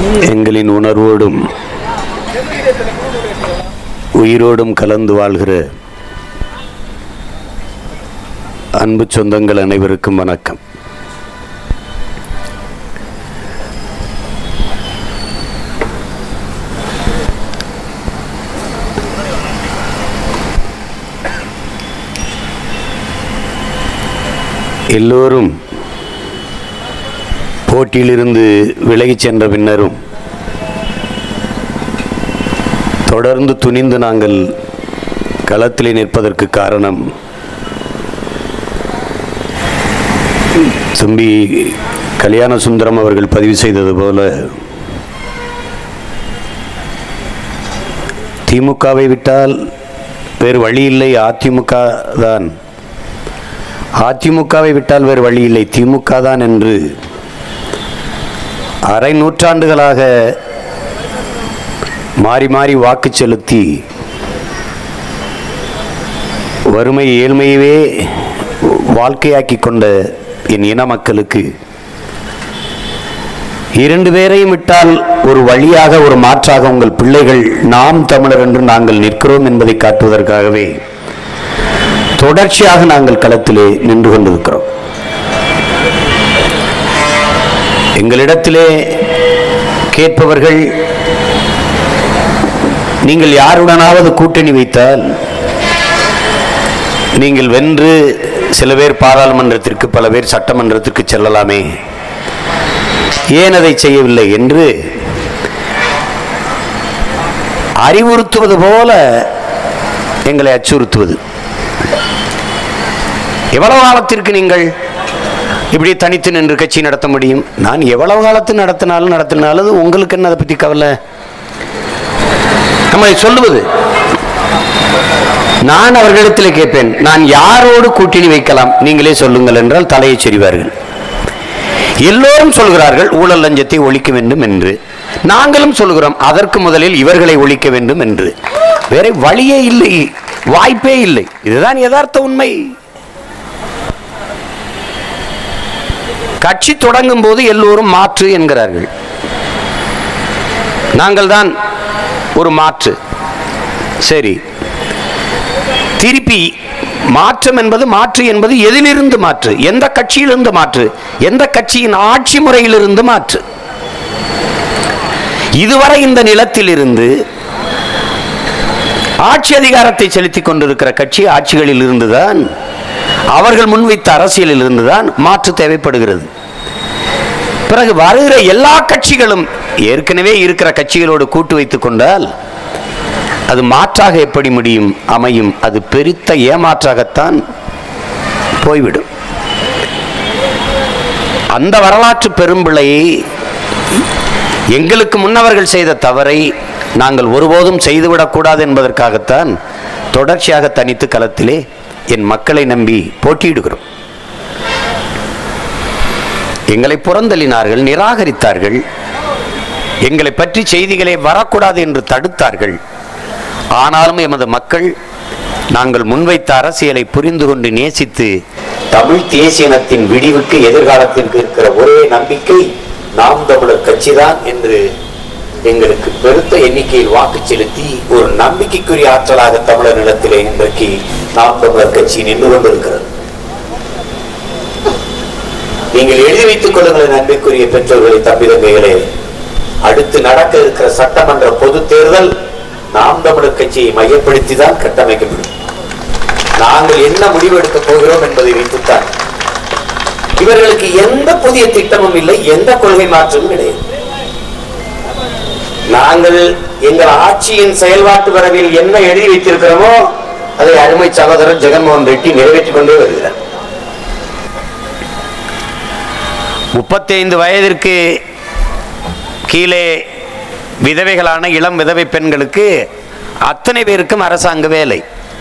எங்களின் உணர்வோடும் உயிரோடும் கலந்து வாழ்கிற அன்பு சொந்தங்கள் அனைவருக்கும் வணக்கம் எல்லோரும் போட்டியிலிருந்து விலகிச் சென்ற பின்னரும் தொடர்ந்து துணிந்து நாங்கள் களத்திலே நிற்பதற்கு காரணம் தம்பி கல்யாண சுந்தரம் அவர்கள் பதிவு செய்தது போல திமுகவை விட்டால் வேறு வழி இல்லை அதிமுக தான் அதிமுகவை விட்டால் வேறு வழி இல்லை திமுக தான் என்று அரை நூற்றாண்டுகளாக மாறி மாறி வாக்கு செலுத்தி வறுமை ஏழ்மையவே வாழ்க்கையாக்கி கொண்ட என் இன மக்களுக்கு இரண்டு பேரையும் விட்டால் ஒரு வழியாக ஒரு மாற்றாக உங்கள் பிள்ளைகள் நாம் தமிழர் என்று நாங்கள் நிற்கிறோம் என்பதை காட்டுவதற்காகவே தொடர்ச்சியாக நாங்கள் களத்திலே நின்று கொண்டிருக்கிறோம் எங்களிடத்திலே கேட்பவர்கள் நீங்கள் யாருடனாவது கூட்டணி வைத்தால் நீங்கள் வென்று சில பேர் பாராளுமன்றத்திற்கு பல பேர் சட்டமன்றத்திற்கு செல்லலாமே ஏன் அதை செய்யவில்லை என்று அறிவுறுத்துவது போல எங்களை அச்சுறுத்துவது எவ்வளவு காலத்திற்கு நீங்கள் இப்படி தனித்து நின்று கட்சி நடத்த முடியும் நான் எவ்வளவு காலத்து நடத்தினாலும் நடத்தினாலும் உங்களுக்கு என்ன அதை பற்றி கவலை நம்ம சொல்லுவது நான் அவர்களிடத்தில் கேட்பேன் நான் யாரோடு கூட்டணி வைக்கலாம் நீங்களே சொல்லுங்கள் என்றால் தலையை சொறிவார்கள் எல்லோரும் சொல்கிறார்கள் ஊழல் லஞ்சத்தை ஒழிக்க வேண்டும் என்று நாங்களும் சொல்கிறோம் அதற்கு முதலில் இவர்களை ஒழிக்க வேண்டும் என்று வேற வழியே இல்லை வாய்ப்பே இல்லை இதுதான் யதார்த்த உண்மை கட்சி தொடங்கும் போது எல்லோரும் மாற்று என்கிறார்கள் நாங்கள் தான் ஒரு மாற்று சரி திருப்பி மாற்றம் என்பது மாற்று என்பது எதிலிருந்து மாற்று எந்த கட்சியிலிருந்து மாற்று எந்த கட்சியின் ஆட்சி முறையிலிருந்து மாற்று இதுவரை இந்த நிலத்திலிருந்து ஆட்சி அதிகாரத்தை செலுத்திக் கொண்டிருக்கிற கட்சி ஆட்சிகளில் இருந்துதான் அவர்கள் முன்வைத்த அரசியலில் இருந்துதான் மாற்று தேவைப்படுகிறது பிறகு வருகிற எல்லா கட்சிகளும் ஏற்கனவே இருக்கிற கட்சிகளோடு கூட்டு வைத்துக் கொண்டால் அது மாற்றாக எப்படி முடியும் அமையும் அது பெருத்த ஏமாற்றாகத்தான் போய்விடும் அந்த வரலாற்று பெரும்பிழையை எங்களுக்கு முன்னவர்கள் செய்த தவறை நாங்கள் ஒருபோதும் செய்துவிடக்கூடாது என்பதற்காகத்தான் தொடர்ச்சியாக தனித்து களத்திலே என் மக்களை நம்பி போட்டியிடுகிறோம் எங்களை புறந்தள்ளினார்கள் நிராகரித்தார்கள் எங்களை பற்றி செய்திகளே வரக்கூடாது என்று தடுத்தார்கள் ஆனாலும் எமது மக்கள் நாங்கள் முன்வைத்த அரசியலை புரிந்து கொண்டு நேசித்து தமிழ் தேசியனத்தின் விடிவுக்கு எதிர்காலத்திற்கு இருக்கிற ஒரே நம்பிக்கை நாம் தமிழர் கட்சிதான் என்று எங்களுக்கு பெருத்த எண்ணிக்கையில் வாக்கு செலுத்தி ஒரு நம்பிக்கைக்குரிய ஆற்றலாக தமிழர் நிலத்திலே இன்றைக்கு நாம் தமிழர் கட்சி நின்று கொண்டிருக்கிறது நீங்கள் எழுதி வைத்துக் கொள்ளுங்கள் அன்பிற்குரிய பெற்றோர்களை தம்பி தங்கைகளே அடுத்து நடக்க இருக்கிற சட்டமன்ற பொது தேர்தல் நாம் தமிழர் கட்சியை மையப்படுத்தி தான் கட்டமைக்கப்படும் நாங்கள் என்ன முடிவு எடுக்க போகிறோம் என்பதை வைத்துத்தான் இவர்களுக்கு எந்த புதிய திட்டமும் இல்லை எந்த கொள்கை மாற்றமும் கிடையாது நாங்கள் எங்கள் ஆட்சியின் செயல்பாட்டு வரவில் என்ன எழுதி வைத்திருக்கிறோமோ அதை அருமை சகோதரர் ஜெகன்மோகன் ரெட்டி நிறைவேற்றிக் கொண்டே வருகிறார் முப்பத்தைந்து வயதிற்கு கீழே விதவைகளான இளம் விதவை பெண்களுக்கு அத்தனை பேருக்கும் அரசாங்க வேலை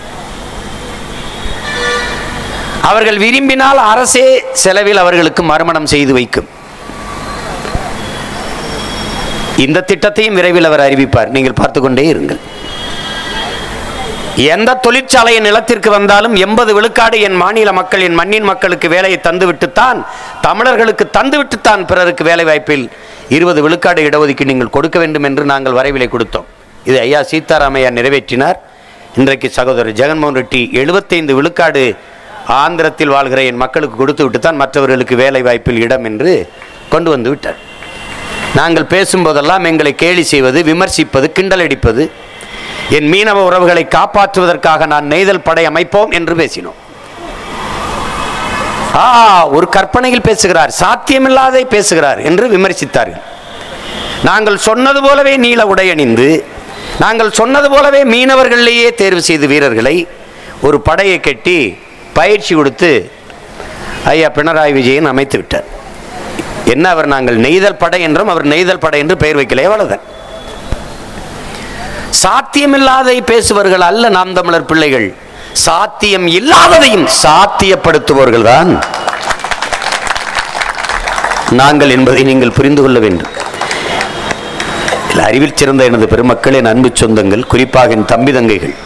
அவர்கள் விரும்பினால் அரசே செலவில் அவர்களுக்கு மறுமணம் செய்து வைக்கும் இந்த திட்டத்தையும் விரைவில் அவர் அறிவிப்பார் நீங்கள் பார்த்து கொண்டே இருங்கள் எந்த தொழிற்சாலையின் நிலத்திற்கு வந்தாலும் எண்பது விழுக்காடு என் மாநில மக்கள் என் மண்ணின் மக்களுக்கு வேலையை தந்துவிட்டுத்தான் தமிழர்களுக்கு தந்துவிட்டுத்தான் பிறருக்கு வேலை வாய்ப்பில் இருபது விழுக்காடு இடஒதுக்கீடு நீங்கள் கொடுக்க வேண்டும் என்று நாங்கள் வரைவிலை கொடுத்தோம் இது ஐயா சீதாராமையா நிறைவேற்றினார் இன்றைக்கு சகோதரர் ஜெகன்மோகன் ரெட்டி எழுபத்தைந்து விழுக்காடு ஆந்திரத்தில் வாழ்கிற என் மக்களுக்கு கொடுத்து விட்டு தான் மற்றவர்களுக்கு வேலை வாய்ப்பில் இடம் என்று கொண்டு வந்து விட்டார் நாங்கள் பேசும்போதெல்லாம் எங்களை கேலி செய்வது விமர்சிப்பது கிண்டல் அடிப்பது என் மீனவ உறவுகளை காப்பாற்றுவதற்காக நான் நெய்தல் படை அமைப்போம் என்று பேசினோம் ஆ ஒரு கற்பனையில் பேசுகிறார் சாத்தியமில்லாதை பேசுகிறார் என்று விமர்சித்தார்கள் நாங்கள் சொன்னது போலவே நீல உடை அணிந்து நாங்கள் சொன்னது போலவே மீனவர்களிலேயே தேர்வு செய்து வீரர்களை ஒரு படையை கட்டி பயிற்சி கொடுத்து ஐயா பினராயி விஜயன் அமைத்து விட்டார் என்ன அவர் நாங்கள் நெய்தல் படை என்றும் அவர் நெய்தல் படை என்று பெயர் வைக்கலே அவ்வளவுதான் சாத்தியமில்லாதை பேசுவர்கள் அல்ல நாம் தமிழர் பிள்ளைகள் சாத்தியம் இல்லாததையும் சாத்தியப்படுத்துபவர்கள் தான் நாங்கள் என்பதை நீங்கள் புரிந்து கொள்ள வேண்டும் இதில் அறிவில் சிறந்த எனது பெருமக்கள் என் அன்பு சொந்தங்கள் குறிப்பாக என் தம்பி தங்கைகள்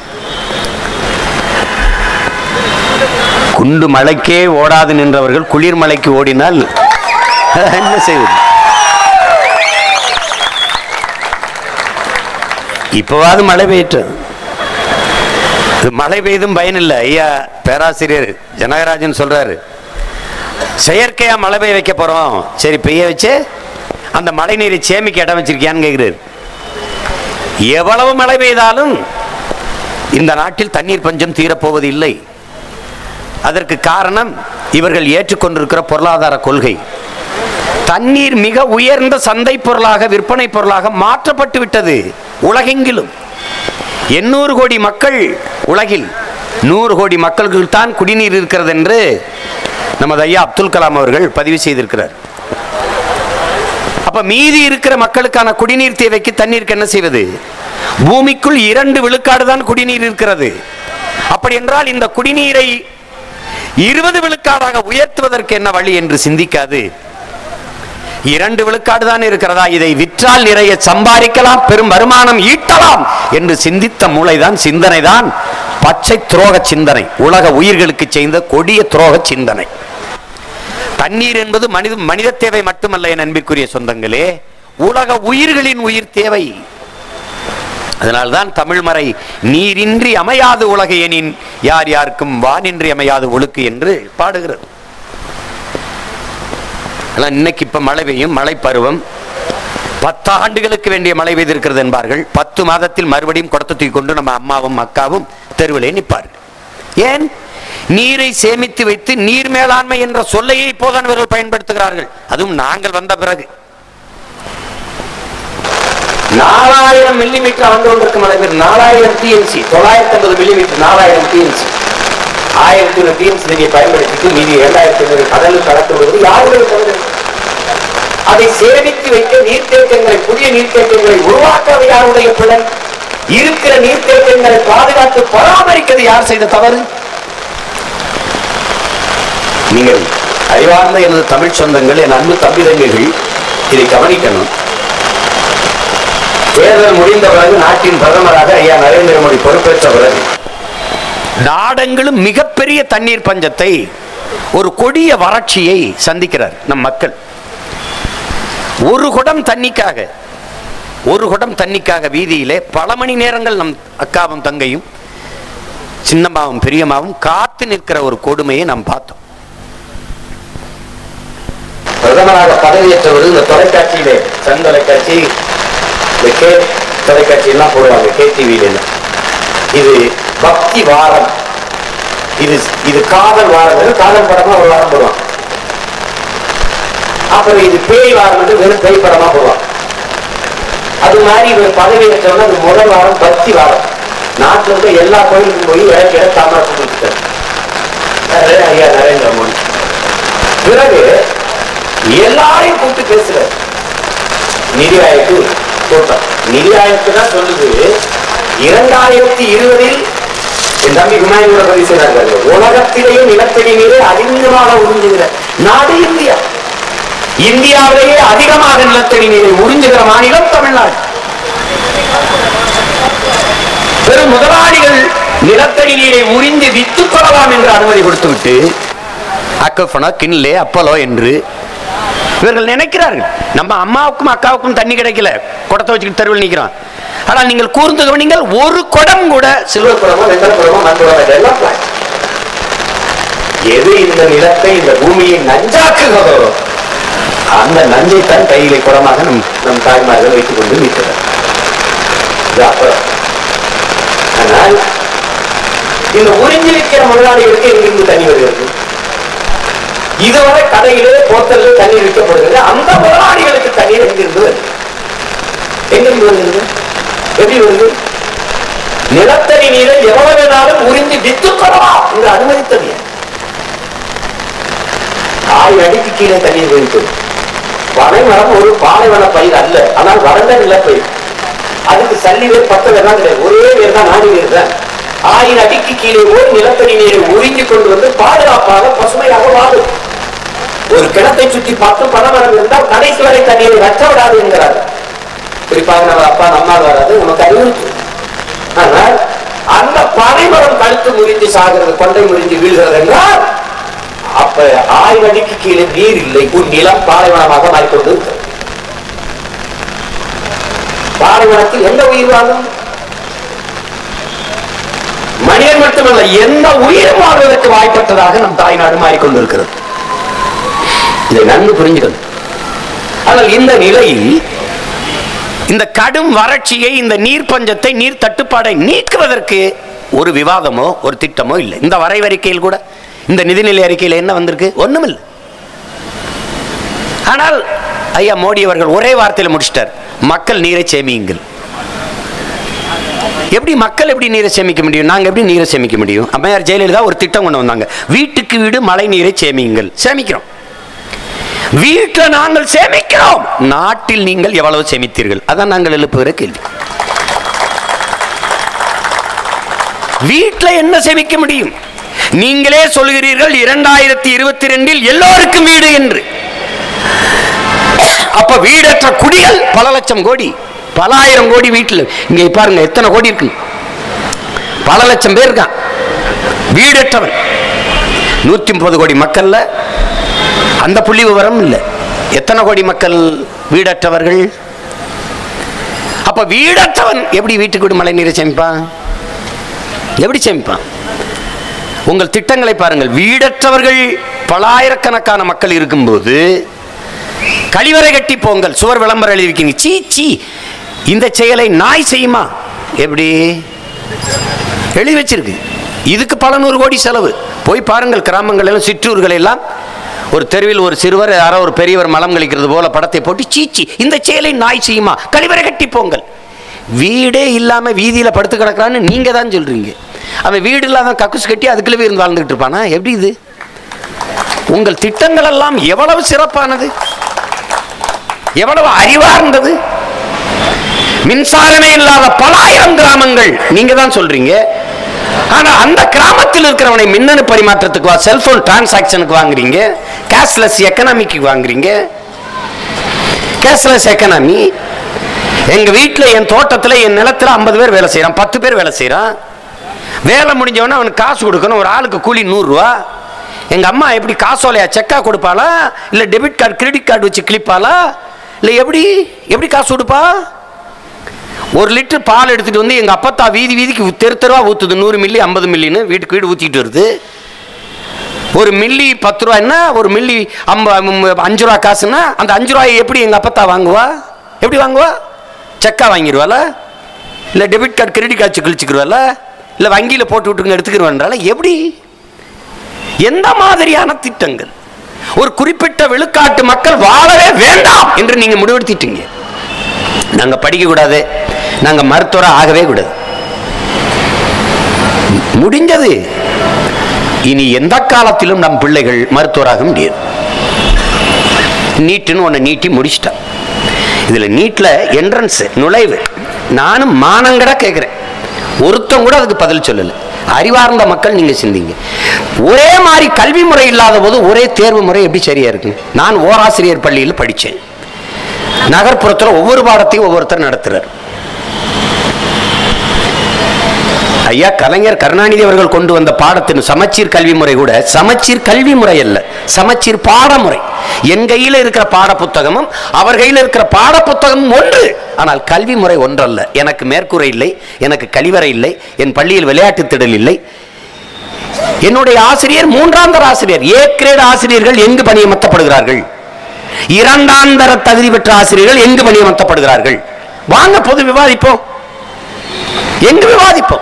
குண்டு மலைக்கே ஓடாது நின்றவர்கள் குளிர் மலைக்கு ஓடினால் என்ன செய்வது இப்போவாது மழை பெய்யட்டும் இது மழை பெய்தும் பயனில்லை ஐயா பேராசிரியர் ஜனகராஜன் சொல்றாரு செயற்கையா மழை பெய்ய வைக்க போறோம் சரி பெய்ய வச்சு அந்த மழை நீரை சேமிக்க இடம் வச்சிருக்கியான்னு கேட்கிறாரு எவ்வளவு மழை பெய்தாலும் இந்த நாட்டில் தண்ணீர் பஞ்சம் தீரப்போவது இல்லை அதற்கு காரணம் இவர்கள் ஏற்றுக்கொண்டிருக்கிற பொருளாதார கொள்கை தண்ணீர் மிக உயர்ந்த சந்தை பொருளாக விற்பனை பொருளாக மாற்றப்பட்டு விட்டது உலகெங்கிலும் எண்ணூறு கோடி மக்கள் உலகில் நூறு கோடி மக்களுக்கு தான் குடிநீர் இருக்கிறது என்று நமது ஐயா அப்துல் கலாம் அவர்கள் பதிவு செய்திருக்கிறார் அப்ப மீதி இருக்கிற மக்களுக்கான குடிநீர் தேவைக்கு தண்ணீருக்கு என்ன செய்வது பூமிக்குள் இரண்டு விழுக்காடு தான் குடிநீர் இருக்கிறது அப்படி என்றால் இந்த குடிநீரை இருபது விழுக்காடாக உயர்த்துவதற்கு என்ன வழி என்று சிந்திக்காது இரண்டு விழுக்காடு தான் இருக்கிறதா இதை விற்றால் நிறைய சம்பாதிக்கலாம் பெரும் வருமானம் ஈட்டலாம் என்று சிந்தித்த மூளைதான் சிந்தனை தான் பச்சை துரோக சிந்தனை உலக உயிர்களுக்கு செய்த கொடிய துரோக சிந்தனை தண்ணீர் என்பது மனித மனித தேவை மட்டுமல்ல என் அன்பிற்குரிய சொந்தங்களே உலக உயிர்களின் உயிர் தேவை அதனால்தான் தமிழ்மறை நீரின்றி அமையாது உலக எனின் யார் யாருக்கும் வானின்றி அமையாது ஒழுக்கு என்று பாடுகிறது ஆனால் இன்னைக்கு இப்ப மழை பெய்யும் மழை பருவம் பத்து ஆண்டுகளுக்கு வேண்டிய மழை பெய்திருக்கிறது என்பார்கள் பத்து மாதத்தில் மறுபடியும் குடத்தை தூக்கி கொண்டு நம்ம அம்மாவும் அக்காவும் தெருவிலே நிற்பார்கள் ஏன் நீரை சேமித்து வைத்து நீர் மேலாண்மை என்ற சொல்லையே இப்போதான் இவர்கள் பயன்படுத்துகிறார்கள் அதுவும் நாங்கள் வந்த பிறகு நாலாயிரம் மில்லிமீட்டர் ஆண்டு கொண்டிருக்கும் மழை பெய்யும் நாலாயிரம் டிஎம்சி தொள்ளாயிரத்தி ஐம்பது மில்லிமீட்டர் நாலாயிரம் டிஎம்சி ஆயிரத்தி ஒரு டிஎம்சி நீங்க பயன்படுத்திட்டு மீதி இரண்டாயிரத்தி ஐநூறு கடலுக்கு கடத்துவது யாருடைய தவறு அதை சேமித்து வைக்க நீர்த்தேக்கங்களை புதிய நீர்த்தேக்கங்களை உருவாக்குவது யாருடைய பிள்ளை இருக்கிற நீர்த்தேக்கங்களை பாதுகாத்து பராமரிக்கிறது யார் செய்த தவறு நீங்கள் அறிவார்ந்த எனது தமிழ் சொந்தங்கள் என் அன்பு தம்பிதங்கைகள் இதை கவனிக்கணும் தேர்தல் முடிந்த பிறகு நாட்டின் பிரதமராக ஐயா நரேந்திர மோடி பொறுப்பேற்ற பிறகு நாடெங்கிலும் மிகப்பெரிய தண்ணீர் பஞ்சத்தை ஒரு கொடிய வறட்சியை சந்திக்கிறார் நம் மக்கள் ஒரு குடம் தண்ணிக்காக ஒரு குடம் தண்ணிக்காக வீதியிலே பல மணி நேரங்கள் நம் அக்காவும் தங்கையும் சின்னம்மாவும் பெரியம்மாவும் காத்து நிற்கிற ஒரு கொடுமையை நாம் பார்த்தோம் பிரதமராக பதவியேற்றவர் இந்த தொலைக்காட்சியிலே சன் தொலைக்காட்சி இந்த கே தொலைக்காட்சி எல்லாம் போடுவாங்க கே டிவியில இது பக்தி வாரம் இது இது காதல் வாரம் காதல் படமா ஒரு வாரம் போடுவான் அப்புறம் இது பேய் வாரம் என்று வெறும் பேய் படமா போடுவான் அது மாதிரி இவர் பதவியேற்றவன அது முதல் வாரம் பக்தி வாரம் நாட்டில் இருக்க எல்லா கோயிலுக்கும் போய் விளக்கிட தாமரை கொடுத்துட்டார் ஐயா நரேந்திர மோடி பிறகு எல்லாரையும் கூப்பிட்டு பேசுறாரு நிதி ஆயோக்கு கூட்டம் நிதி ஆயோக்கு தான் சொல்லுது இரண்டாயிரத்தி இருபதில் என் தம்பி குமாரியோட பதிவு செய்தார்கள் உலகத்திலேயே நிலத்தடி நீரை அதிகமாக உறிஞ்சுகிற நாடு இந்தியா இந்தியாவிலேயே அதிகமாக நிலத்தடி நீரை உறிஞ்சுகிற மாநிலம் தமிழ்நாடு பெரும் முதலாளிகள் நிலத்தடி நீரை உறிந்து வித்துக் கொள்ளலாம் என்று அனுமதி கொடுத்துவிட்டு அக்கஃபனா கின்லே அப்பலோ என்று இவர்கள் நினைக்கிறார்கள் நம்ம அம்மாவுக்கும் அக்காவுக்கும் தண்ணி கிடைக்கல குடத்தை வச்சுக்கிட்டு தெருவில் நிற்கிறோம் ஆனால் நீங்கள் கூர்ந்து கவனிங்கள் ஒரு குடம் கூட சில்வர் குடமோ வெங்கல குடமோ மண் குடமோ இதெல்லாம் plastic. எது இந்த நிலத்தை இந்த பூமியை நஞ்சாக்குகிறதோ அந்த நஞ்சைத்தான் கையிலே குடமாக நம் நம் தாய்மார்கள் வைத்துக் கொண்டு நிற்கிறார் இது அப்புறம் ஆனால் இந்த உறிஞ்சி வைக்கிற முதலாளிகளுக்கு எங்கிருந்து தண்ணி வருகிறது இதுவரை கடையிலே போத்தல்ல தண்ணீர் விற்கப்படுகிறது அந்த முதலாளிகளுக்கு தண்ணீர் எங்கிருந்து வருது எங்கிருந்து வருகிறது எப்படி வருது நிலத்தடி நீரை எவ்வளவு வேணாலும் உறிஞ்சி வித்துக்கொள்ளலாம் என்று அனுமதித்தது யார்? ஆறு அடிக்கு கீழே தண்ணீர் வைத்தது பனைமரம் ஒரு பாலைவன பயிர் அல்ல ஆனால் வறண்ட நிலப்பயிர் அதுக்கு சல்லி வேர் பத்து வேர் தான் கிடையாது ஒரே வேர் தான் நாடி வேர் தான் ஆயிரம் அடிக்கு கீழே போய் நிலத்தடி நீரை உறிஞ்சி கொண்டு வந்து பாதுகாப்பாக பசுமையாக வாழும் ஒரு கிணத்தை சுற்றி பத்து பனைமரம் இருந்தால் கடைசி வரை தண்ணீரை வற்ற விடாது என்கிறார் குறிப்பாக நம்ம அப்பா நம்மா வராது நமக்கு அறிவுறுத்து ஆனால் அந்த பனைமரம் கழுத்து முறிஞ்சு சாகிறது கொண்டை முறிஞ்சு வீழ்கிறது என்றால் அப்ப ஆயிரம் அடிக்கு கீழே நீர் இல்லை உன் நிலம் பாலைவனமாக மாறிக்கொண்டு இருக்கிறது. பாலைவனத்தில் எந்த உயிர் வாழும் மனிதன் மட்டுமல்ல எந்த உயிர் வாழ்வதற்கு வாய்ப்பற்றதாக நம் தாய்நாடு மாறிக்கொண்டிருக்கிறது இதை நன்கு புரிஞ்சுக்கணும் ஆனால் இந்த நிலையில் இந்த கடும் வறட்சியை இந்த நீர் பஞ்சத்தை நீர் தட்டுப்பாடை நீக்குவதற்கு ஒரு விவாதமோ ஒரு திட்டமோ இல்லை இந்த வரைவறிக்கையில் கூட இந்த நிதிநிலை அறிக்கையில் என்ன வந்திருக்கு ஒண்ணுமில்லை ஆனால் ஐயா மோடி அவர்கள் ஒரே வார்த்தையில் முடிச்சிட்டார் மக்கள் நீரை சேமியுங்கள் எப்படி மக்கள் எப்படி நீரை சேமிக்க முடியும் நாங்க எப்படி நீரை சேமிக்க முடியும் அம்மையார் ஜெயலலிதா ஒரு திட்டம் கொண்டு வந்தாங்க வீட்டுக்கு வீடு மழை நீரை சேமியுங்கள் சேமிக்கிறோம் வீட்டில் நாங்கள் சேமிக்கிறோம் நாட்டில் நீங்கள் எவ்வளவு சேமித்தீர்கள் அதான் நாங்கள் எழுப்புகிற கேள்வி வீட்டில் என்ன சேமிக்க முடியும் நீங்களே சொல்கிறீர்கள் இரண்டாயிரத்தி இருபத்தி ரெண்டில் எல்லோருக்கும் வீடு என்று அப்ப வீடற்ற குடிகள் பல லட்சம் கோடி பல ஆயிரம் கோடி வீட்டில் இங்க பாருங்க எத்தனை கோடி இருக்கு பல லட்சம் பேர் இருக்கான் வீடற்றவன் நூத்தி முப்பது கோடி மக்கள்ல அந்த புள்ளி விவரம் இல்லை எத்தனை கோடி மக்கள் வீடற்றவர்கள் அப்ப வீடற்றவன் எப்படி வீட்டுக்கு வீடு மழை நீரை சேமிப்பான் எப்படி சேமிப்பான் உங்கள் திட்டங்களை பாருங்கள் வீடற்றவர்கள் பலாயிரக்கணக்கான மக்கள் இருக்கும்போது கழிவறை கட்டி போங்கள் சுவர் விளம்பரம் எழுதியிருக்கீங்க சீ சீ இந்த செயலை நாய் செய்யுமா எப்படி எழுதி வச்சிருக்கு இதுக்கு பல நூறு கோடி செலவு போய் பாருங்கள் கிராமங்கள் எல்லாம் சிற்றூர்கள் எல்லாம் ஒரு தெருவில் ஒரு சிறுவர் யாரோ ஒரு பெரியவர் மலம் கழிக்கிறது போல படத்தை போட்டு சீச்சி இந்த செயலை நாய் செய்யுமா கழிவறை கட்டி போங்கள் வீடே இல்லாம வீதியில படுத்து கிடக்குறான்னு நீங்க தான் சொல்றீங்க அவன் வீடு இல்லாத கக்குஸ் கட்டி அதுக்குள்ளே இருந்து வாழ்ந்துகிட்டு இருப்பானா எப்படி இது உங்கள் திட்டங்கள் எல்லாம் எவ்வளவு சிறப்பானது எவ்வளவு அறிவார்ந்தது மின்சாரமே இல்லாத பல ஆயிரம் கிராமங்கள் நீங்க தான் சொல்றீங்க ஆனா அந்த கிராமத்தில் இருக்கிறவனை மின்னணு பரிமாற்றத்துக்கு வா செல்போன் டிரான்சாக்சனுக்கு வாங்குறீங்க கேஷ்லெஸ் எக்கனாமிக்கு வாங்குறீங்க கேஷ்லெஸ் எக்கனாமி எங்க வீட்டில் என் தோட்டத்தில் என் நிலத்தில் ஐம்பது பேர் வேலை செய்கிறான் பத்து பேர் வேலை செய்கிறான் வேலை முடிஞ்சவொடனே அவனுக்கு காசு கொடுக்கணும் ஒரு ஆளுக்கு கூலி நூறுரூவா எங்கள் அம்மா எப்படி காசோலையா செக்கா கொடுப்பாளா இல்லை டெபிட் கார்டு கிரெடிட் கார்டு வச்சு கிளிப்பாளா இல்லை எப்படி எப்படி காசு கொடுப்பா ஒரு லிட்டர் பால் எடுத்துட்டு வந்து எங்கள் அப்பத்தா வீதி வீதிக்கு தெரு தெருவா ஊற்றுது நூறு மில்லி ஐம்பது மில்லின்னு வீட்டுக்கு வீடு ஊற்றிட்டு வருது ஒரு மில்லி பத்து ரூபாய்னா ஒரு மில்லி ஐம்ப அஞ்சு ரூபா காசுன்னா அந்த அஞ்சு ரூபாயை எப்படி எங்கள் அப்பத்தா வாங்குவா எப்படி வாங்குவா செக்கா வாங்கிடுவாள இல்லை டெபிட் கார்டு கிரெடிட் கார்டு கிழிச்சுக்கிடுவாள இல்லை வங்கியில் போட்டு விட்டுருங்க எடுத்துக்கிடுவான்றால எப்படி எந்த மாதிரியான திட்டங்கள் ஒரு குறிப்பிட்ட விழுக்காட்டு மக்கள் வாழவே வேண்டாம் என்று நீங்க முடிவெடுத்திட்டீங்க நாங்க படிக்க கூடாது நாங்க மருத்துவரா ஆகவே கூடாது முடிஞ்சது இனி எந்த காலத்திலும் நம் பிள்ளைகள் மருத்துவராக முடியாது நீட்டுன்னு ஒன்று நீட்டி முடிச்சிட்டான் இதில் நீட்டில் என்ட்ரன்ஸ் நுழைவு நானும் மானங்கட கேட்குறேன் ஒருத்தன் கூட அதுக்கு பதில் சொல்லலை அறிவார்ந்த மக்கள் நீங்க சிந்திங்க ஒரே மாதிரி கல்வி முறை இல்லாத போது ஒரே தேர்வு முறை எப்படி சரியா இருக்கு நான் ஓராசிரியர் பள்ளியில் படித்தேன் நகர்ப்புறத்தில் ஒவ்வொரு பாடத்தையும் ஒவ்வொருத்தர் நடத்துறார் ஐயா கலைஞர் கருணாநிதி அவர்கள் கொண்டு வந்த பாடத்தின் சமச்சீர் கல்வி முறை கூட சமச்சீர் கல்வி முறை அல்ல சமச்சீர் பாடமுறை என் கையில் இருக்கிற பாட புத்தகமும் அவர் கையில் இருக்கிற பாட புத்தகமும் ஒன்று ஆனால் கல்வி முறை ஒன்றல்ல எனக்கு மேற்கூரை இல்லை எனக்கு கழிவறை இல்லை என் பள்ளியில் விளையாட்டு திடல் இல்லை என்னுடைய ஆசிரியர் மூன்றாந்தர ஆசிரியர் ஏ கிரேட் ஆசிரியர்கள் எங்கு பணியமர்த்தப்படுகிறார்கள் இரண்டாந்தர தகுதி பெற்ற ஆசிரியர்கள் எங்கு பணியமர்த்தப்படுகிறார்கள் வாங்க பொது விவாதிப்போம் எங்கு விவாதிப்போம்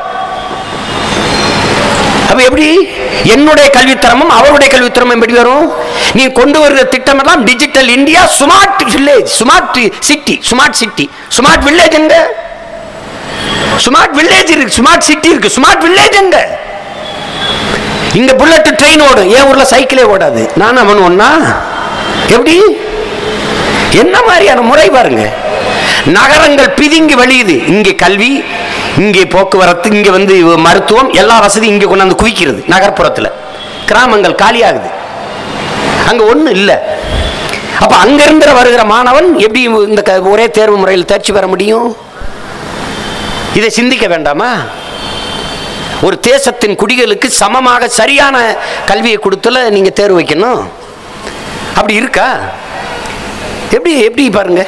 அப்ப எப்படி என்னுடைய கல்வித்தரமும் அவருடைய கல்வித்தரமும் எப்படி வரும் நீ கொண்டு வருகிற திட்டம் எல்லாம் digital India smart village smart city smart city smart village எங்க ஸ்மார்ட் வில்லேஜ் இருக்கு ஸ்மார்ட் சிட்டி இருக்கு ஸ்மார்ட் வில்லேஜ் எங்க இங்க புல்லட் ட்ரெயின் ஓடும் என் ஊர்ல சைக்கிளே ஓடாது நான் அவன் ஒன்னா எப்படி என்ன மாதிரியான முறை பாருங்க நகரங்கள் பிதுங்கி வழியுது இங்கே கல்வி இங்கே போக்குவரத்து இங்கே வந்து மருத்துவம் எல்லா வசதியும் இங்கே கொண்டாந்து குவிக்கிறது நகர்ப்புறத்தில் கிராமங்கள் காலியாகுது அங்க ஒண்ணு இல்லை அப்ப அங்கிருந்து வருகிற மாணவன் எப்படி இந்த க- ஒரே தேர்வு முறையில் தேர்ச்சி பெற முடியும் இதை சிந்திக்க வேண்டாமா ஒரு தேசத்தின் குடிகளுக்கு சமமாக சரியான கல்வியை கொடுத்துல நீங்க தேர்வு வைக்கணும் அப்படி இருக்கா எப்படி எப்படி பாருங்க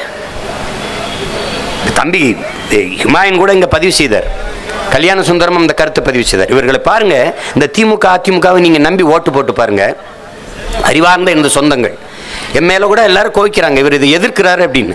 தம்பி eh, ஹுமாயூன் கூட இங்க பதிவு செய்தார் கல்யாண சுந்தரம் இந்த கருத்தை பதிவு செய்தார் இவர்களை பாருங்க இந்த திமுக அதிமுகவை நீங்க நம்பி ஓட்டு போட்டு பாருங்க அறிவார்ந்த இந்த சொந்தங்கள் என் மேல கூட எல்லாரும் கோவிக்கிறாங்க இவர் இதை எதிர்க்கிறாரு அப்படின்னு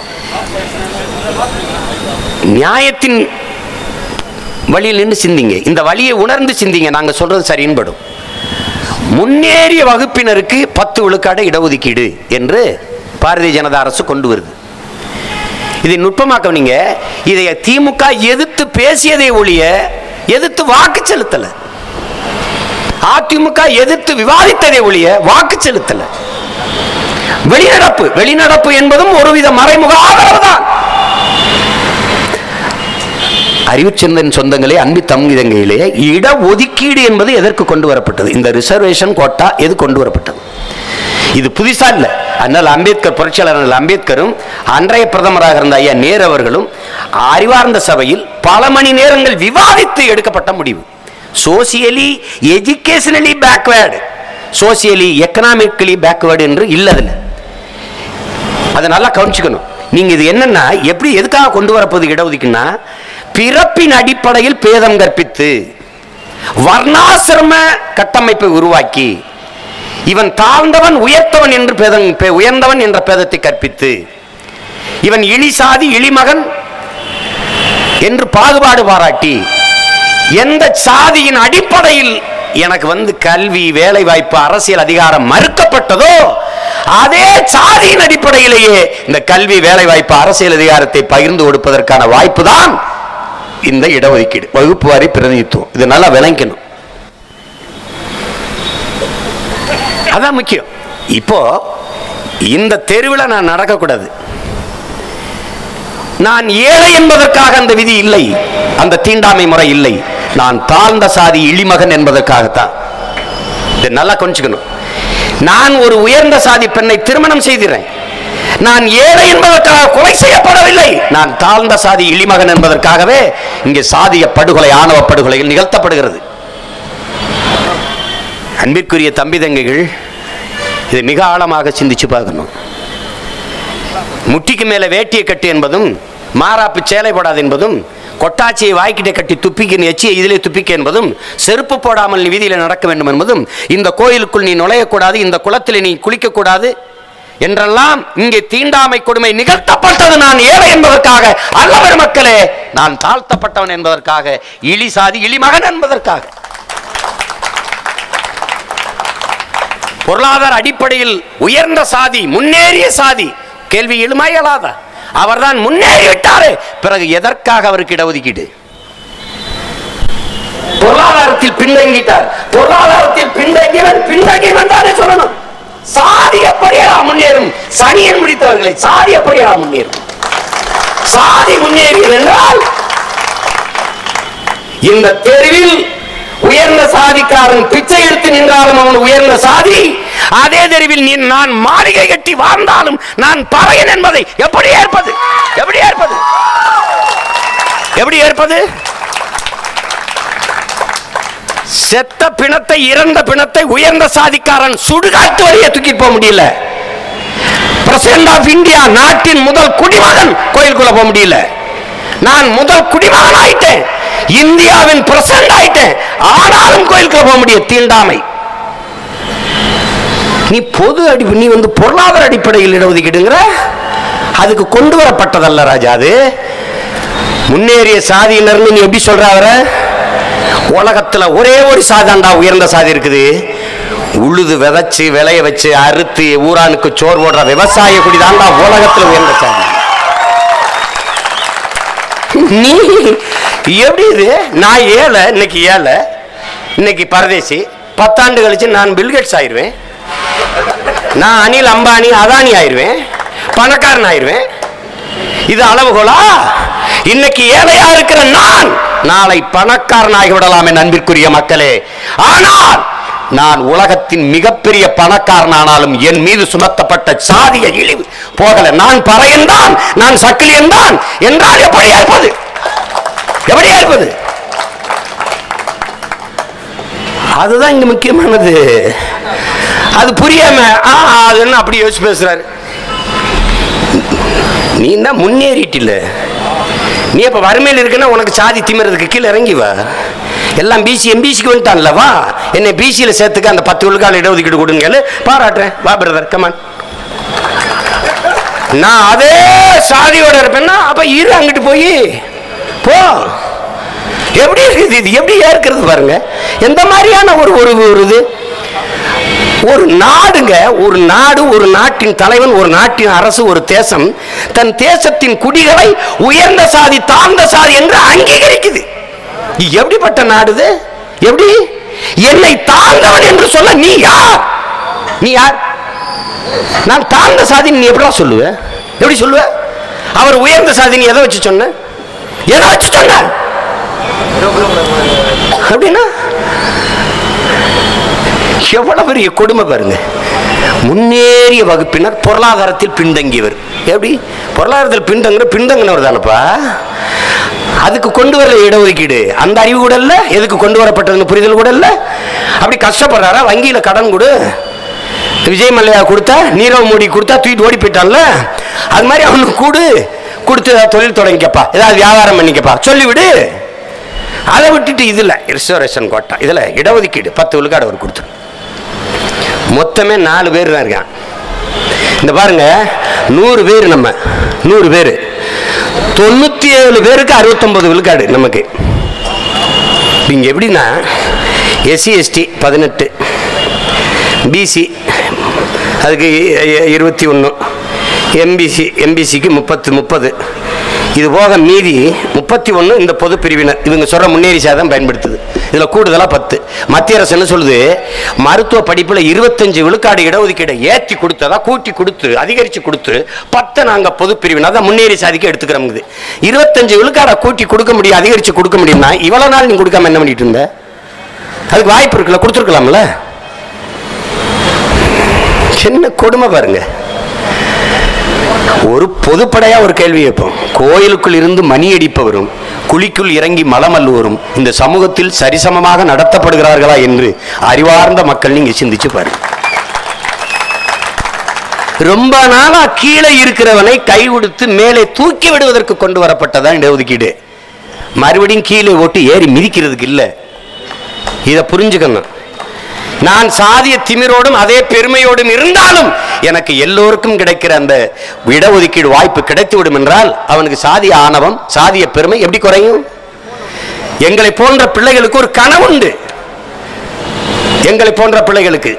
நியாயத்தின் வழியில் நின்று சிந்திங்க இந்த வழியை உணர்ந்து சிந்திங்க நாங்க சொல்றது சரியின்படும் முன்னேறிய வகுப்பினருக்கு பத்து விழுக்காடு இடஒதுக்கீடு என்று பாரதிய ஜனதா அரசு கொண்டு வருது இதை நுட்பமாக்க நீங்க இதை திமுக எதிர்த்து பேசியதை ஒழிய எதிர்த்து வாக்கு செலுத்தல அதிமுக எதிர்த்து விவாதித்ததை ஒழிய வாக்கு செலுத்தல வெளிநடப்பு வெளிநடப்பு என்பதும் ஒருவித மறைமுக ஆதரவு தான் அறிவுச்சந்தன் சொந்தங்களே அன்பு தம்பிதங்கையிலே இட ஒதுக்கீடு என்பது எதற்கு கொண்டு வரப்பட்டது இந்த ரிசர்வேஷன் கோட்டா எது கொண்டு வரப்பட்டது இது புதுசா இல்ல அதனால் அம்பேத்கர் புரட்சியாளர் அம்பேத்கரும் அன்றைய பிரதமராக இருந்த ஐயா நேரு அவர்களும் அறிவார்ந்த சபையில் பல மணி நேரங்கள் விவாதித்து எடுக்கப்பட்ட முடிவு socially educationally backward socially economically backward என்று இல்லதில்லை அதை நல்லா கவனிச்சுக்கணும் நீங்க இது என்னன்னா எப்படி எதுக்காக கொண்டு வரப்போது இடஒதுக்கீடுனா பிறப்பின் அடிப்படையில் பேதம் கற்பித்து வர்ணாசிரம கட்டமைப்பை உருவாக்கி இவன் தாழ்ந்தவன் உயர்த்தவன் என்று பேதம் பே- உயர்ந்தவன் என்ற பேதத்தை கற்பித்து இவன் இழி சாதி இழிமகன் என்று பாகுபாடு பாராட்டி எந்த சாதியின் அடிப்படையில் எனக்கு வந்து கல்வி வேலை வாய்ப்பு அரசியல் அதிகாரம் மறுக்கப்பட்டதோ அதே சாதியின் அடிப்படையிலேயே இந்த கல்வி வேலை வாய்ப்பு அரசியல் அதிகாரத்தை பகிர்ந்து கொடுப்பதற்கான வாய்ப்பு தான் இந்த இடஒதுக்கீடு வகுப்பு வாரி பிரதிநிதித்துவம் இது நல்லா விளங்கணும் அதான் முக்கியம் இப்போ இந்த தெருவில் நான் நடக்கக்கூடாது நான் ஏழை என்பதற்காக அந்த விதி இல்லை அந்த தீண்டாமை முறை இல்லை நான் தாழ்ந்த சாதி இழிமகன் என்பதற்காகத்தான் இதை நல்லா கொஞ்சிக்கணும் நான் ஒரு உயர்ந்த சாதி பெண்ணை திருமணம் செய்கிறேன் நான் ஏழை என்பதற்காக கொலை செய்யப்படவில்லை நான் தாழ்ந்த சாதி இழிமகன் என்பதற்காகவே இங்கே சாதிய படுகொலை ஆணவ படுகொலைகள் நிகழ்த்தப்படுகிறது அன்பிற்குரிய தம்பி தங்கைகள் இதை மிக ஆழமாக சிந்திச்சு பார்க்கணும் முட்டிக்கு மேலே வேட்டியை கட்டு என்பதும் மாறாப்பு சேலை போடாது என்பதும் கொட்டாச்சியை வாய்க்கிட்ட கட்டி துப்பிக்கு எச்சியை இதிலே துப்பிக்க என்பதும் செருப்பு போடாமல் நீ வீதியில் நடக்க வேண்டும் என்பதும் இந்த கோயிலுக்குள் நீ நுழையக்கூடாது இந்த குளத்தில் நீ குளிக்கக்கூடாது என்றெல்லாம் இங்கே தீண்டாமை கொடுமை நிகழ்த்தப்பட்டது நான் ஏழை என்பதற்காக அல்லவர் மக்களே நான் தாழ்த்தப்பட்டவன் என்பதற்காக இழி சாதி இழிமகன் என்பதற்காக பொருளாதார அடிப்படையில் உயர்ந்த சாதி முன்னேறிய சாதி கேள்வி எழுமா இயலாதா அவர்தான் முன்னேறி விட்டாரே பிறகு எதற்காக அவருக்கு இடஒதுக்கீடு பொருளாதாரத்தில் பின்தங்கிட்டார் பொருளாதாரத்தில் பின்தங்கியவன் பின்தங்கியவன் தானே சொல்லணும் சாதி எப்படியா முன்னேறும் சனியன் முடித்தவர்களை சாதி எப்படியா முன்னேறும் சாதி முன்னேறியது என்றால் இந்த தெருவில் உயர்ந்த சாதிக்காரன் பிச்சை எடுத்து நின்றாலும் அவன் உயர்ந்த சாதி அதே தெருவில் நீ நான் மாளிகை கட்டி வாழ்ந்தாலும் நான் பறையன் என்பதை எப்படி ஏற்பது எப்படி ஏற்பது எப்படி ஏற்பது செத்த பிணத்தை இறந்த பிணத்தை உயர்ந்த சாதிக்காரன் சுடுகாட்டு வழியே தூக்கி போக முடியல பிரசிடென்ட் ஆஃப் இந்தியா நாட்டின் முதல் குடிமகன் கோயிலுக்குள்ள போக முடியல நான் முதல் குடிமகன் ஆயிட்டேன் இந்தியாவின் பிரசிடென்ட் ஆயிட்டேன் ஆனாலும் கோயிலுக்குள்ள போக முடியும் தீண்டாமை நீ பொது அடி நீ வந்து பொருளாதார அடிப்படையில் இடஒதுக்கீடுங்கிற அதுக்கு கொண்டு வரப்பட்டதல்ல ராஜா அது முன்னேறிய சாதியினர்னு நீ எப்படி சொல்ற அவரை உலகத்துல ஒரே ஒரு சாதாண்டா உயர்ந்த சாதி இருக்குது உழுது விதைச்சு விளைய வச்சு அறுத்து ஊரானுக்கு சோறு போடுற விவசாய குடிதாண்டா உலகத்துல உயர்ந்த சாதி நீ எப்படி இது நான் ஏழை இன்னைக்கு ஏழை இன்னைக்கு பரதேசி பத்தாண்டு கழிச்சு நான் பில்கேட்ஸ் ஆயிருவேன் நான் அனில் அம்பானி அதானி ஆயிருவேன் பணக்காரன் ஆயிருவேன் இது அளவுகோலா இன்னைக்கு ஏழையா இருக்கிற நான் நாளை பணக்காரன் ஆகிவிடலாம் என் அன்பிற்குரிய மக்களே ஆனால் நான் உலகத்தின் மிகப்பெரிய பணக்காரன் ஆனாலும் என் மீது சுமத்தப்பட்ட சாதிய இழிவு போகல நான் பறையன் தான் நான் சக்கிலியன் தான் என்றால் எப்படி இருப்பது எப்படி இருப்பது அதுதான் இங்க முக்கியமானது அது புரியாம ஆ அது என்ன அப்படி யோசிச்சு பேசுறாரு நீ தான் முன்னேறிட்டில்ல நீ இப்ப வறுமையில் இருக்குன்னா உனக்கு சாதி திமிறதுக்கு கீழே இறங்கி வா எல்லாம் பிசி எம்பிசிக்கு வந்துட்டான்ல வா என்னை பிசியில் சேர்த்துக்க அந்த பத்து விழுக்கால் இடஒதுக்கீடு கொடுங்க பாராட்டுறேன் வா பிரதர் கமான் நான் அதே சாதியோட இருப்பேன்னா அப்ப இரு அங்கிட்டு போய் போ எப்படி இருக்குது இது எப்படி ஏற்கிறது பாருங்க எந்த மாதிரியான ஒரு ஒரு ஒரு இது ஒரு நாடுங்க ஒரு நாடு ஒரு நாட்டின் தலைவன் ஒரு நாட்டின் அரசு ஒரு தேசம் தன் தேசத்தின் குடிகளை உயர்ந்த சாதி தாழ்ந்த சாதி என்று அங்கீகரிக்குது இது எப்படிப்பட்ட நாடு இது எப்படி என்னை தாழ்ந்தவன் என்று சொல்ல நீ யார் நீ யார் நான் தாழ்ந்த சாதி நீ எப்படிலாம் சொல்லுவ எப்படி சொல்லுவ அவர் உயர்ந்த சாதி நீ எதை வச்சு சொன்ன எதை வச்சு சொன்ன அப்படின்னா எவ்வளவு பெரிய கொடுமை பாருங்க முன்னேறிய வகுப்பினர் பொருளாதாரத்தில் பின்தங்கியவர் எப்படி பொருளாதாரத்தில் பின்தங்குற பின்தங்கினவர் தானப்பா அதுக்கு கொண்டு வர இடஒதுக்கீடு அந்த அறிவு கூட இல்ல எதுக்கு கொண்டு வரப்பட்டதுன்னு புரிதல் கூட இல்ல அப்படி கஷ்டப்படுறாரா வங்கியில கடன் கொடு விஜய் மல்லையா கொடுத்தா நீரவ் மோடி கொடுத்தா தூக்கிட்டு ஓடி போயிட்டான்ல அது மாதிரி அவனுக்கு கூடு கொடுத்து ஏதாவது தொழில் தொடங்கிக்கப்பா ஏதாவது வியாபாரம் பண்ணிக்கப்பா சொல்லிவிடு அதை விட்டுட்டு இதுல ரிசர்வேஷன் கோட்டா இதுல இடஒதுக்கீடு பத்து விழுக்காடு அவர் கொடுத்துரு மொத்தமே நாலு பேர் தான் இருக்கான் இந்த பாருங்க நூறு பேர் நம்ம நூறு பேர் தொண்ணூத்தி ஏழு பேருக்கு அறுபத்தொன்பது விழுக்காடு நமக்கு இங்க எப்படின்னா எஸ்சி எஸ்டி பதினெட்டு பிசி அதுக்கு இருபத்தி ஒன்று எம்பிசி எம்பிசிக்கு முப்பத்து முப்பது இது போக மீதி முப்பத்தி ஒன்று இந்த பொது பிரிவினர் இவங்க சொல்ற முன்னேறி சாதம் பயன்படுத்துது இதில் கூடுதலாக பத்து மத்திய அரசு என்ன சொல்லுது மருத்துவ படிப்பில் இருபத்தஞ்சு விழுக்காடு இடஒதுக்கீடை ஏற்றி கொடுத்ததா கூட்டி கொடுத்து அதிகரித்து கொடுத்து பத்தை நாங்கள் பொது பிரிவினர் தான் முன்னேறி சாதிக்க எடுத்துக்கிறோம் இருபத்தஞ்சு விழுக்காடை கூட்டி கொடுக்க முடியும் அதிகரித்து கொடுக்க முடியும்னா இவ்வளோ நாள் நீ கொடுக்காம என்ன பண்ணிட்டு இருந்த அதுக்கு வாய்ப்பு இருக்குல்ல கொடுத்துருக்கலாம்ல சின்ன கொடுமை பாருங்க ஒரு பொதுப்படையா ஒரு கேள்வி வைப்போம் கோயிலுக்குள் இருந்து மணி அடிப்பவரும் குழிக்குள் இறங்கி மலம் அள்ளுவரும் இந்த சமூகத்தில் சரிசமமாக நடத்தப்படுகிறார்களா என்று அறிவார்ந்த மக்கள் நீங்க சிந்திச்சு பாருங்க ரொம்ப நாளா கீழே இருக்கிறவனை கை கொடுத்து மேலே தூக்கி விடுவதற்கு கொண்டு வரப்பட்டதான் இடஒதுக்கீடு மறுபடியும் கீழே ஓட்டு ஏறி மிதிக்கிறதுக்கு இல்லை இதை புரிஞ்சுக்கணும் நான் சாதிய திமிரோடும் அதே பெருமையோடும் இருந்தாலும் எனக்கு எல்லோருக்கும் கிடைக்கிற அந்த இடஒதுக்கீடு வாய்ப்பு கிடைத்துவிடும் என்றால் அவனுக்கு சாதிய ஆணவம் சாதிய பெருமை எப்படி குறையும் எங்களை போன்ற பிள்ளைகளுக்கு ஒரு கனவுண்டு எங்களை போன்ற பிள்ளைகளுக்கு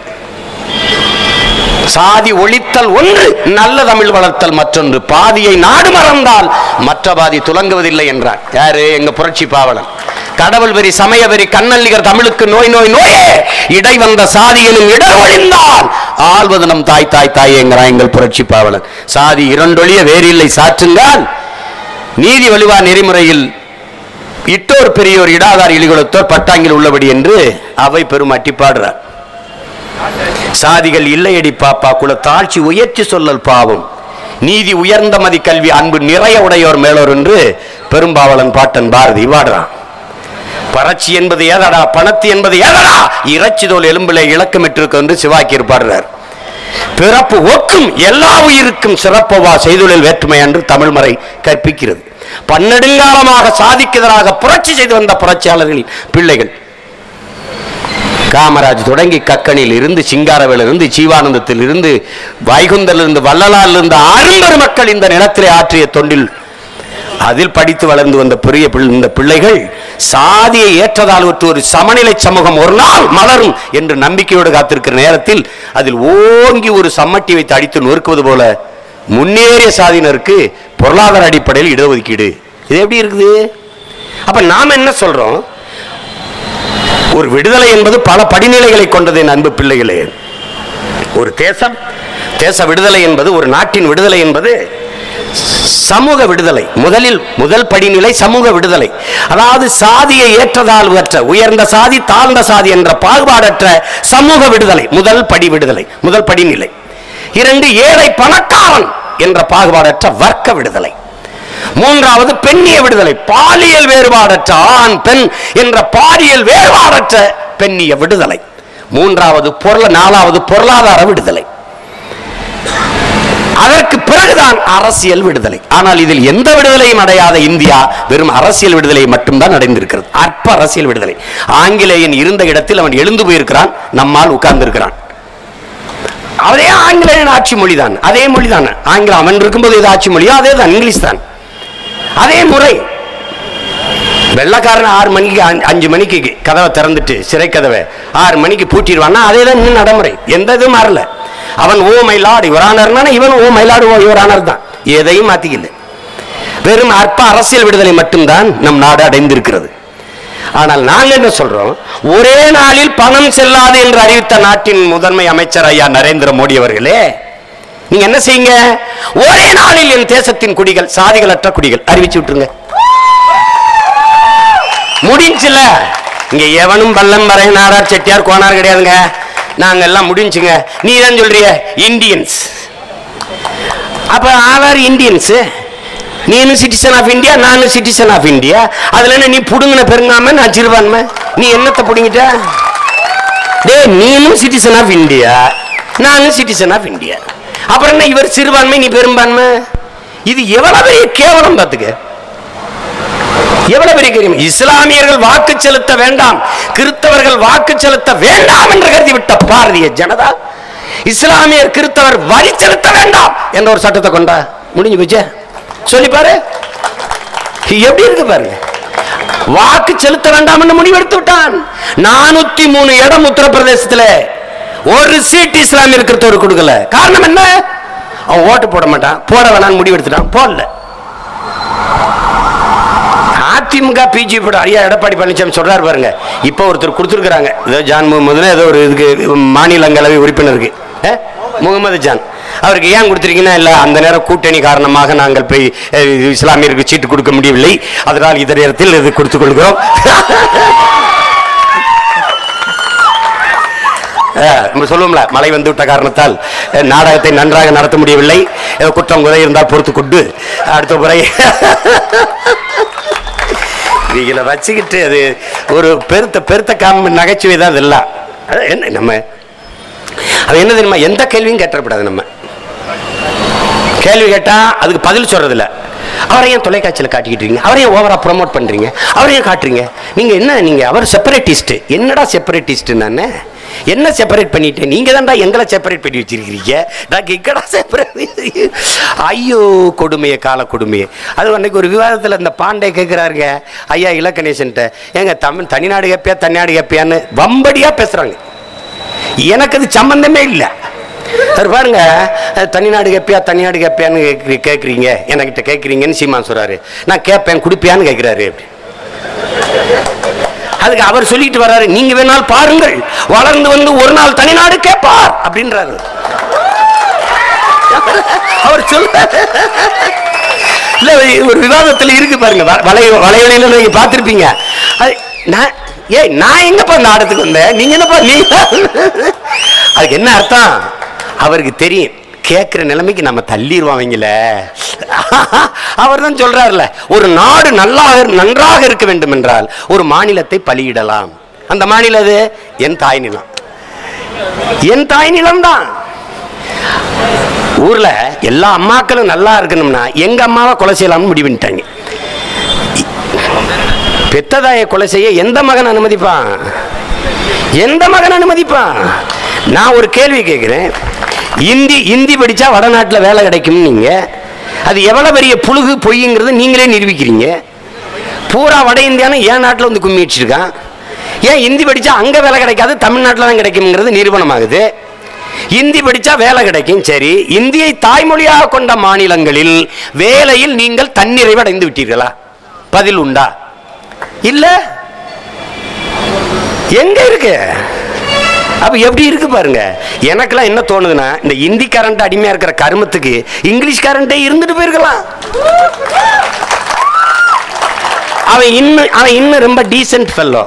சாதி ஒழித்தல் ஒன்று நல்ல தமிழ் வளர்த்தல் மற்றொன்று பாதியை நாடு மறந்தால் மற்ற பாதி துலங்குவதில்லை என்றார் யாரு எங்க புரட்சி பாவலன் கடவுள் வெறி சமய வெறி கண்ணல்லிகர் தமிழுக்கு நோய் நோய் நோயே இடை வந்த சாதி எனும் இடர் ஒழிந்தால் ஆள்வது நம் தாய் தாய் தாயேங்கிறான் எங்கள் புரட்சி பாவலன் சாதி இரண்டொழிய வேறில்லை சாற்றுங்கால் நீதி வலுவா நெறிமுறையில் இட்டோர் பெரியோர் இடாதார் இழிகுலத்தோர் பட்டாங்கில் உள்ளபடி என்று அவை பெருமாட்டி பாடுறார் சாதிகள் இல்லையடி பாப்பா குல தாழ்ச்சி உயர்ச்சி சொல்லல் பாவம் நீதி உயர்ந்த மதி கல்வி அன்பு நிறைய உடையோர் மேலோர் என்று பெரும்பாவலன் பாட்டன் பாரதி பாடுறான் பறச்சி என்பது ஏதடா பணத்து என்பது ஏதடா இறைச்சி தோல் எலும்பிலே இலக்கமிட்டிருக்கு என்று சிவாக்கியர் பாடுறார் பிறப்பு ஒக்கும் எல்லா உயிருக்கும் சிறப்பவா செய்தொழில் வேற்றுமை என்று தமிழ் மறை கற்பிக்கிறது பன்னெடுங்காலமாக சாதிக்கெதிராக புரட்சி செய்து வந்த புரட்சியாளர்களின் பிள்ளைகள் காமராஜ் தொடங்கி கக்கனில் இருந்து சிங்காரவேல இருந்து ஜீவானந்தத்தில் இருந்து வைகுந்தல் இருந்து வள்ளலால் இருந்து அரும்பெரும் மக்கள் இந்த நிலத்திலே ஆற்றிய தொண்டில் அதில் படித்து வளர்ந்து வந்த பெரிய பிள்- இந்த பிள்ளைகள் சாதியை ஏற்றதால் ஒற்று ஒரு சமநிலை சமூகம் ஒரு நாள் மலரும் என்று நம்பிக்கையோடு காத்திருக்கிற நேரத்தில் அதில் ஓங்கி ஒரு சம்மட்டி வைத்து அடித்து நொறுக்குவது போல முன்னேறிய சாதியினருக்கு பொருளாதார அடிப்படையில் இடஒதுக்கீடு இது எப்படி இருக்குது அப்ப நாம என்ன சொல்றோம் ஒரு விடுதலை என்பது பல படிநிலைகளை கொண்டது என் அன்பு பிள்ளைகளே ஒரு தேசம் தேச விடுதலை என்பது ஒரு நாட்டின் விடுதலை என்பது சமூக விடுதலை முதலில் முதல் படிநிலை சமூக விடுதலை அதாவது சாதியை ஏற்றதாழ்வற்ற உயர்ந்த சாதி தாழ்ந்த சாதி என்ற பாகுபாடற்ற சமூக விடுதலை முதல் படி விடுதலை முதல் படிநிலை இரண்டு ஏழை பணக்காரன் என்ற பாகுபாடற்ற வர்க்க விடுதலை மூன்றாவது பெண்ணிய விடுதலை பாலியல் வேறுபாடற்ற ஆண் பெண் என்ற பாலியல் வேறுபாடற்ற பெண்ணிய விடுதலை மூன்றாவது பொருள நாலாவது பொருளாதார விடுதலை அதற்கு பிறகுதான் அரசியல் விடுதலை ஆனால் இதில் எந்த விடுதலையும் அடையாத இந்தியா வெறும் அரசியல் விடுதலை மட்டும்தான் அடைந்திருக்கிறது அற்ப அரசியல் விடுதலை ஆங்கிலேயன் இருந்த இடத்தில் அவன் எழுந்து போயிருக்கிறான் நம்மால் உட்கார்ந்திருக்கிறான் அதே ஆங்கிலேயன் ஆட்சி மொழி தான் அதே மொழி தான் ஆங்கிலம் அவன் இருக்கும்போது இது ஆட்சி மொழியோ அதே தான் இங்கிலீஷ் தான் அதே முறை வெள்ளக்காரன் ஆறு மணிக்கு அஞ்சு- அஞ்சு மணிக்கு கதவை திறந்துட்டு சிறை கதவை ஆறு மணிக்கு பூட்டிடுவான்னா அதே தான் இன்னும் நடைமுறை எந்த இதுவும் மாறல அவன் ஓ மயிலாடு இவரானர்னா இவன் ஓ மயிலாடு ஓ இவரானர் தான் எதையும் மாத்திக்கல வெறும் அற்ப அரசியல் விடுதலை மட்டும்தான் நம் நாடு அடைந்திருக்கிறது ஆனால் நாங்க என்ன சொல்றோம் ஒரே நாளில் பணம் செல்லாது என்று அறிவித்த நாட்டின் முதன்மை அமைச்சர் ஐயா நரேந்திர மோடி அவர்களே நீங்க என்ன செய்யுங்க ஒரே நாளில் என் தேசத்தின் குடிகள் சாதிகளற்ற குடிகள் அறிவிச்சு விட்டுருங்க முடிஞ்சுல இங்க எவனும் பள்ளம் வரை நாடார் செட்டியார் கோனார் கிடையாதுங்க நாங்க எல்லாம் முடிஞ்சுங்க நீ தான் சொல்றிய இந்தியன்ஸ் அப்ப ஆதார் இந்தியன்ஸ் நீனும் சிட்டிசன் ஆஃப் இந்தியா நானும் சிட்டிசன் ஆஃப் இந்தியா அதுல என்ன நீ புடுங்கின பெருங்காம நான் சிறுபான்மை நீ என்னத்தை புடுங்கிட்ட டேய் நீனும் சிட்டிசன் ஆஃப் இந்தியா நானும் சிட்டிசன் ஆஃப் இந்தியா அப்புறம் என்ன இவர் சிறுபான்மை நீ பெரும்பான்மை இது எவ்வளவு பெரிய கேவலம் பார்த்துக்க எவ்வளவு பெரிய காரியம் இஸ்லாமியர்கள் வாக்கு செலுத்த வேண்டாம் கிறிஸ்தவர்கள் வாக்கு செலுத்த வேண்டாம் என்று கருதி விட்ட பாரதிய ஜனதா இஸ்லாமியர் கிறிஸ்தவர் வரி செலுத்த வேண்டாம் என்ற ஒரு சட்டத்தை கொண்டா முடிஞ்சு போச்சே சொல்லி பாரு எப்படி இருக்கு பாருங்க வாக்கு செலுத்த வேண்டாம் என்று முடிவெடுத்து விட்டான் நானூத்தி மூணு இடம் உத்தரப்பிரதேசத்துல ஒரு சீட் இஸ்லாமியர் கிறிஸ்தவர் கொடுக்கல காரணம் என்ன அவன் ஓட்டு போட மாட்டான் போட வேணாம்னு முடிவெடுத்துட்டான் போடல அதிமுக பிஜேபி ஐயா எடப்பாடி பழனிசாமி சொல்றாரு பாருங்க இப்போ ஒருத்தர் கொடுத்துருக்காங்க ஏதோ ஜான் முகமதுன்னு ஏதோ ஒரு இதுக்கு மாநிலங்களவை உறுப்பினருக்கு அஹ், முகமது ஜான் அவருக்கு ஏன் கொடுத்துருக்கீங்கன்னா இல்லை அந்த நேரம் கூட்டணி காரணமாக நாங்கள் போய் அஹ், இஸ்லாமியருக்கு சீட்டு கொடுக்க முடியவில்லை அதனால் இந்த நேரத்தில் இது கொடுத்துக் கொள்கிறோம் அஹ், நம்ம சொல்லுவோம்ல மழை வந்து விட்ட காரணத்தால் அஹ், நாடகத்தை நன்றாக நடத்த முடியவில்லை ஏதோ குற்றம் குறை இருந்தால் பொறுத்து கொண்டு அடுத்த முறை இதில் வச்சுக்கிட்டு அது ஒரு பெருத்த பெருத்த காம நகைச்சுவை தான் அதெல்லாம் அது என்ன நம்ம அது என்ன தெரியுமா எந்த கேள்வியும் கேட்டப்படாது நம்ம கேள்வி கேட்டா அதுக்கு பதில் சொல்றது இல்ல அவரை ஏன் தொலைக்காட்சியில் காட்டிக்கிட்டு இருக்கீங்க அவரை ஏன் ஓவரா ப்ரோமோட் பண்றீங்க அவரை ஏன் காட்டுறீங்க நீங்க என்ன நீங்க அவர் செப்பரேட்டிஸ்ட் என்னடா செப்பரேட்டிஸ்ட் நானு என்ன செப்பரேட் பண்ணிட்டேன் நீங்க தான்டா எங்களை செப்பரேட் பண்ணி வச்சிருக்கிறீங்க நான் எங்கடா செப்பரேட் ஐயோ கொடுமையே கால கொடுமையே அது அன்னைக்கு ஒரு விவாதத்தில் இந்த பாண்டே கேட்குறாருங்க ஐயா இலக்கணேசன்ட்ட ஏங்க தமிழ் தனிநாடு கேப்பியா தனிநாடு கேப்பியான்னு வம்படியா பேசுறாங்க எனக்கு அது சம்பந்தமே இல்லை சார் பாருங்க அஹ், தனிநாடு கேப்பியா தனிநாடு கேப்பியான்னு கேக்குறீ- கேக்குறீங்க என்கிட்ட கேட்குறீங்கன்னு சீமான் சொல்றாரு நான் கேட்பேன் குடிப்பியான்னு கேட்குறாரு அதுக்கு அவர் சொல்லிட்டு வர்றாரு நீங்க வேணால் பாருங்கள் வளர்ந்து வந்து ஒரு நாள் தனிநாடு கேட்பார் அப்படின்றாரு அவர் சொல்ல இல்ல ஒரு விவாதத்துல இருக்கு பாருங்க வ- வலை வலைவலையில நீங்க பார்த்திருப்பீங்க அது நான் ஏய் நான் எங்கப்பா இந்த ஆடத்துக்கு வந்தேன் நீங்க என்னப்பா நீ அதுக்கு என்ன அர்த்தம் அவருக்கு தெரியும் கேட்கிற நிலைமைக்கு நம்ம தள்ளிடுவோம் அவங்கள அவர் தான் சொல்றாருல ஒரு நாடு நல்லா நன்றாக இருக்க வேண்டும் என்றால் ஒரு மாநிலத்தை பலியிடலாம் அந்த மாநிலம் அது என் தாய் நிலம் என் தாய் நிலம் தான் ஊர்ல எல்லா அம்மாக்களும் நல்லா இருக்கணும்னா எங்க அம்மாவை கொலை செய்யலாம்னு முடிவு பண்ணிட்டாங்க பெத்ததாயை கொலை செய்ய எந்த மகன் அனுமதிப்பான் எந்த மகன் அனுமதிப்பான் நான் ஒரு கேள்வி கேட்கிறேன் இந்தி இந்தி படிச்சா வடநாட்டில் வேலை கிடைக்கும் நீங்க அது எவ்வளவு பெரிய புழுகு பொய்ங்கிறது நீங்களே நிரூபிக்கிறீங்க பூரா வட இந்தியான்னு ஏன் நாட்டில் வந்து கும்மி வச்சிருக்கான் ஏன் இந்தி படிச்சா அங்க வேலை கிடைக்காது தமிழ்நாட்டில் தான் கிடைக்கும்ங்கிறது நிரூபணமாகுது இந்தி படிச்சா வேலை கிடைக்கும் சரி இந்தியை தாய்மொழியாக கொண்ட மாநிலங்களில் வேலையில் நீங்கள் தன்னிறைவு அடைந்து விட்டீர்களா பதில் உண்டா இல்ல எங்க இருக்கு அப்ப எப்படி இருக்கு பாருங்க எனக்கெல்லாம் என்ன தோணுதுன்னா இந்த இந்தி கரண்ட் அடிமையா இருக்கிற கருமத்துக்கு இங்கிலீஷ் கரண்டே இருந்துட்டு போயிருக்கலாம் அவன் இன்னும் அவன் இன்னும் ரொம்ப டீசென்ட் ஃபெல்லோ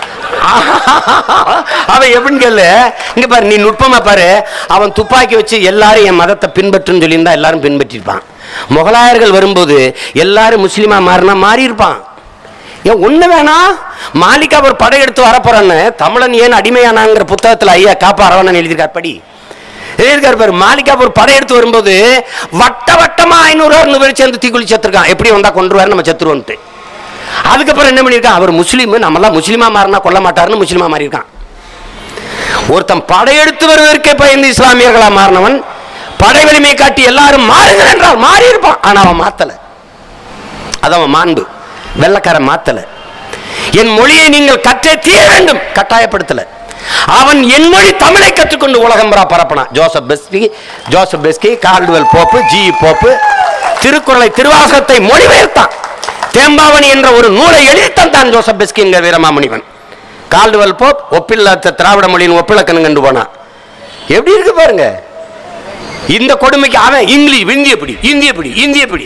அவன் எப்படின்னு கேளு இங்க பாரு நீ நுட்பமா பாரு அவன் துப்பாக்கி வச்சு எல்லாரும் என் மதத்தை பின்பற்றுன்னு சொல்லியிருந்தா எல்லாரும் பின்பற்றிருப்பான் முகலாயர்கள் வரும்போது எல்லாரும் முஸ்லீமா மாறினா மாறி இருப்பான் ஏன் ஒண்ணு வேணாம் மாலிகா ஒரு படையெடுத்து வரப்போறான்னு தமிழன் ஏன் அடிமையானாங்கிற புத்தகத்துல ஐயா காப்பா அரவணன் எழுதியிருக்கார் படி எழுதியிருக்காரு பாரு மாலிகா ஒரு படையெடுத்து வரும்போது வட்ட வட்டமா ஐநூறு அறுநூறு பேர் சேர்ந்து தீக்குளி செத்துருக்கான் எப்படி வந்தா கொண்டுருவாரு நம்ம செத்துருவோன்ட்டு அதுக்கப்புறம் என்ன பண்ணியிருக்கான் அவர் முஸ்லீம் நம்மளாம் முஸ்லீமா மாறினா கொல்ல மாட்டாருன்னு முஸ்லீமா மாறியிருக்கான் ஒருத்தன் படையெடுத்து வருவதற்கே பயந்து இஸ்லாமியர்களா மாறினவன் படை வலிமை காட்டி எல்லாரும் மாறுங்கள் என்றால் மாறி இருப்பான் ஆனா அவன் மாத்தல அது அவன் மாண்பு வெள்ளக்காரன் மாத்தல என் மொழியை நீங்கள் கற்றே தீர வேண்டும் கட்டாயப்படுத்தல அவன் என் மொழி தமிழை கற்றுக்கொண்டு உலகம் புறா பரப்பினான் Joseph Beschi Joseph Beschi Caldwell Pope G Pope திருக்குறளை திருவாசகத்தை மொழிபெயர்த்தான் தேம்பாவணி என்ற ஒரு நூலை எழுதி தந்தான் ஜோசப் பெஸ்கி என்கிற வீரமாமுனிவன் கால்டுவெல் போப் ஒப்பில்லாத திராவிட மொழியின் ஒப்பிலக்கணம் கண்டு போனான் எப்படி இருக்கு பாருங்க இந்த கொடுமைக்கு அவன் இங்கிலீஷ் இந்திய பிடி இந்திய பிடி இந்திய பிடி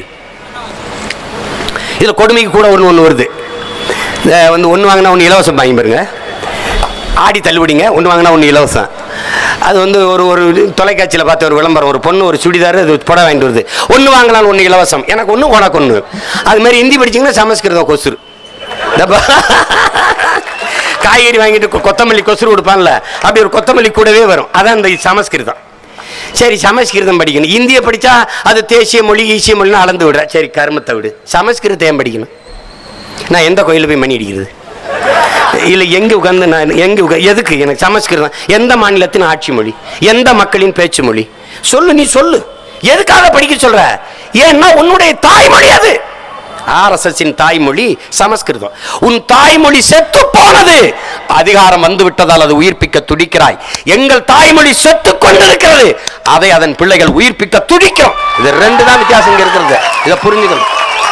இதுல கொடுமைக்கு கூட ஒன்று ஒன்று வருது இந்த வந்து ஒன்று வாங்கினா ஒன்று இலவசம் வாங்கி பாருங்க ஆடி தள்ளுபடிங்க ஒன்று வாங்கினா ஒன்று இலவசம் அது வந்து ஒரு ஒரு தொலைக்காட்சியில் பார்த்த ஒரு விளம்பரம் ஒரு பொண்ணு ஒரு சுடிதார் அது புடவை வாங்கிட்டு வருது ஒன்று வாங்கலாம் ஒன்று இலவசம் எனக்கு ஒன்று உனக்கு ஒன்று அது மாதிரி ஹிந்தி படிச்சீங்கன்னா சமஸ்கிருதம் கொசுரு இந்த ப- காய்கறி வாங்கிட்டு கொ- கொத்தமல்லி கொசுறு கொடுப்பான்ல அப்படி ஒரு கொத்தமல்லி கூடவே வரும் அதான் இந்த சமஸ்கிருதம் சரி சமஸ்கிருதம் படிக்கணும் இந்திய படிச்சா அது தேசிய மொழி ஈசிய மொழின்னு அளந்து விடுற சரி கர்மத்தை விடு சமஸ்கிருதம் ஏன் படிக்கணும் நான் எந்த கோயிலில் போய் மணி அடிக்கிறது இல்லை எங்கே உட்காந்து நான் எங்கே உட்கா எதுக்கு எனக்கு சமஸ்கிருதம் எந்த மாநிலத்தின் ஆட்சி மொழி எந்த மக்களின் பேச்சு மொழி சொல்லு நீ சொல்லு எதுக்காக படிக்க சொல்ற ஏன்னா உன்னுடைய தாய்மொழி அது ஆர்எஸ்எஸ்ஸின் தாய்மொழி சமஸ்கிருதம் உன் தாய்மொழி செத்து போனது அதிகாரம் வந்து விட்டதால் அது உயிர்ப்பிக்க துடிக்கிறாய் எங்கள் தாய்மொழி செத்து கொண்டிருக்கிறது அதை அதன் பிள்ளைகள் உயிர்ப்பிக்க துடிக்கிறோம் இது ரெண்டு தான் வித்தியாசம் இங்க இருக்கிறது இதை புரிஞ்சுக்கணும்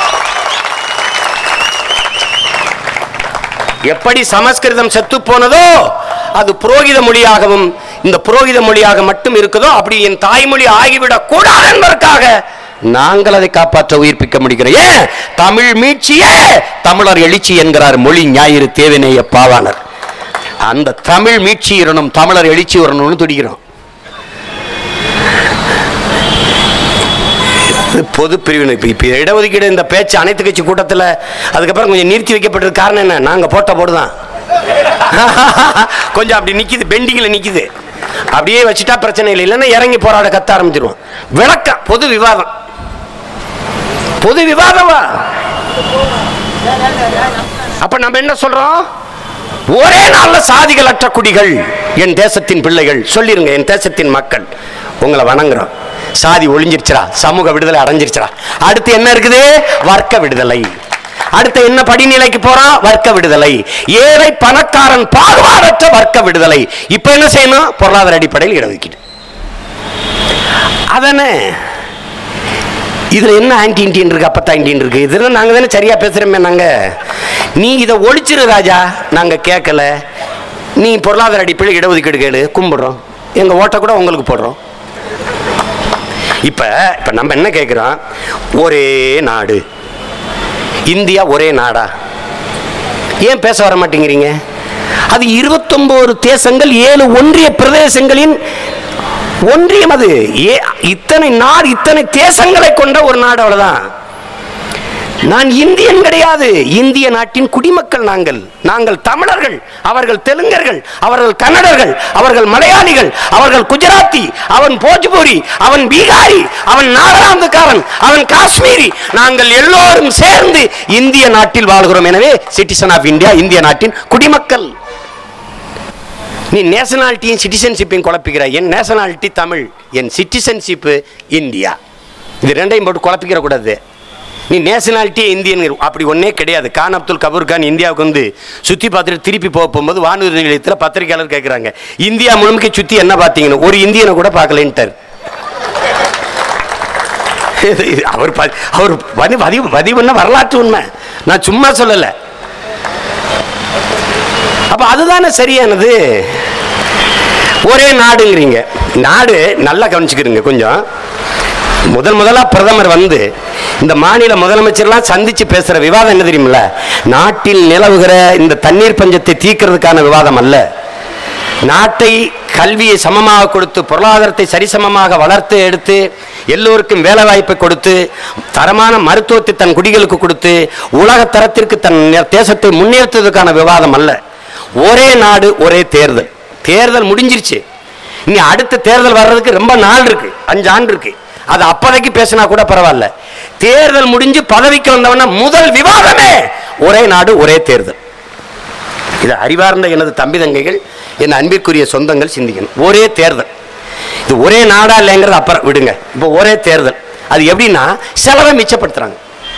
எப்படி சமஸ்கிருதம் செத்து போனதோ அது புரோகித மொழியாகவும் இந்த புரோகித மொழியாக மட்டும் இருக்குதோ அப்படி என் தாய்மொழி ஆகிவிடக் கூடாது என்பதற்காக நாங்கள் அதை காப்பாற்ற உயிர்ப்பிக்க முடிகிறோம் ஏன் தமிழ் மீட்சியே தமிழர் எழுச்சி என்கிறார் மொழி ஞாயிறு தேவனேய பாவாணர் அந்த தமிழ் மீட்சி வரணும் தமிழர் எழுச்சி வரணும்னு துடிக்கிறோம் பொது பிரிவினை இப்போ இப்போ இடஒதுக்கீடு இந்த பேச்சு அனைத்து கட்சி கூட்டத்தில் அதுக்கப்புறம் கொஞ்சம் நிறுத்தி வைக்கப்பட்டது காரணம் என்ன நாங்கள் போட்ட போடுதான் கொஞ்சம் அப்படி நிக்குது பெண்டிங்கில் நிக்குது அப்படியே வச்சுட்டா பிரச்சனை இல்லை இல்லைன்னா இறங்கி போராட கத்த ஆரம்பிச்சிருவோம் விளக்கம் பொது விவாதம் பொது விவாதமா அப்ப நம்ம என்ன சொல்றோம் ஒரே நாள்ல சாதிகள் அற்ற குடிகள் என் தேசத்தின் பிள்ளைகள் சொல்லிருங்க என் தேசத்தின் மக்கள் உங்களை வணங்குறோம் சாதி ஒளிஞ்சிருச்சுடா சமூக விடுதலை அடைஞ்சிருச்சுடா அடுத்து என்ன இருக்குது வர்க்க விடுதலை அடுத்து என்ன படிநிலைக்கு போறான் வர்க்க விடுதலை ஏழை பணக்காரன் பாகுபாடற்ற வர்க்க விடுதலை இப்ப என்ன செய்யணும் பொருளாதார அடிப்படையில் இடஒதுக்கீடு அதானே இதுல என்ன ஆன்டி இண்டியன் இருக்கு அப்பத்தா இண்டியன் இருக்கு இதுல நாங்க தானே சரியா பேசுறோமே நாங்க நீ இதை ஒழிச்சிரு ராஜா நாங்க கேட்கல நீ பொருளாதார அடிப்படையில் இடஒதுக்கீடு கேளு கும்பிடுறோம் எங்க ஓட்டை கூட உங்களுக்கு போடுறோம் இப்ப இப்ப நம்ம என்ன கேட்கிறோம் ஒரே நாடு இந்தியா ஒரே நாடா ஏன் பேச வர மாட்டேங்கிறீங்க அது இருபத்தொன்பது தேசங்கள் ஏழு ஒன்றிய பிரதேசங்களின் ஒன்றியம் அது ஏ இத்தனை நாடு இத்தனை தேசங்களை கொண்ட ஒரு நாடு அவ்வளவுதான் நான் இந்தியன் கிடையாது இந்திய நாட்டின் குடிமக்கள் நாங்கள் நாங்கள் தமிழர்கள் அவர்கள் தெலுங்கர்கள் அவர்கள் கன்னடர்கள் அவர்கள் மலையாளிகள் அவர்கள் குஜராத்தி அவன் போஜ்பூரி அவன் பீகாரி அவன் நாகாலாந்துக்காரன் அவன் காஷ்மீரி நாங்கள் எல்லோரும் சேர்ந்து இந்திய நாட்டில் வாழ்கிறோம் எனவே சிட்டிசன் ஆஃப் இந்தியா இந்திய நாட்டின் குடிமக்கள் நீ நேஷனாலிட்டியும் சிட்டிசன்ஷிப்பையும் குழப்பிக்கிற என் நேஷனாலிட்டி தமிழ் என் சிட்டிசன்ஷிப்பு இந்தியா இது ரெண்டையும் போட்டு குழப்பிக்கிற கூடாது நீ நேஷனாலிட்டி இந்தியன் அப்படி ஒன்றே கிடையாது கான் அப்துல் கபூர் கான் இந்தியாவுக்கு வந்து சுற்றி பார்த்துட்டு திருப்பி போக போகும்போது வானூர்தி நிலையத்தில் பத்திரிகையாளர் கேட்குறாங்க இந்தியா முழுமைக்கு சுற்றி என்ன பார்த்தீங்கன்னு ஒரு இந்தியனை கூட பார்க்கலன்ட்டார் இது- இது அவர் ப- அவர் பதிவு பதிவு பதிவுன்னா வரலாற்று உண்மை நான் சும்மா சொல்லலை அப்ப அதுதானே சரியானது ஒரே நாடுங்கிறீங்க நாடு நல்லா கவனிச்சுக்கிறீங்க கொஞ்சம் முதல் முதலா பிரதமர் வந்து இந்த மாநில முதலமைச்சர்லாம் சந்திச்சு பேசுற விவாதம் என்ன தெரியுமில்ல நாட்டில் நிலவுகிற இந்த தண்ணீர் பஞ்சத்தை தீர்க்கிறதுக்கான விவாதம் அல்ல நாட்டை கல்வியை சமமாக கொடுத்து பொருளாதாரத்தை சரிசமமாக வளர்த்து எடுத்து எல்லோருக்கும் வேலை வாய்ப்பை கொடுத்து தரமான மருத்துவத்தை தன் குடிகளுக்கு கொடுத்து உலக தரத்திற்கு தன் நே- தேசத்தை முன்னேற்றுவதற்கான விவாதம் அல்ல ஒரே நாடு ஒரே தேர்தல் தேர்தல் முடிஞ்சிருச்சு இனி அடுத்த தேர்தல் வர்றதுக்கு ரொம்ப நாள் இருக்கு அஞ்சு ஆண்டு இருக்கு அது அப்போதைக்கு பேசினா கூட பரவாயில்ல தேர்தல் முடிஞ்சு பதவிக்கு வந்தவன முதல் விவாதமே ஒரே நாடு ஒரே தேர்தல் இது அறிவார்ந்த எனது தம்பி தங்கைகள் என் அன்பிற்குரிய சொந்தங்கள் சிந்திக்கணும் ஒரே தேர்தல் இது ஒரே நாடா இல்லைங்கிறது அப்புறம் விடுங்க இப்போ ஒரே தேர்தல் அது எப்படின்னா செலவை மிச்சப்படுத்துறாங்க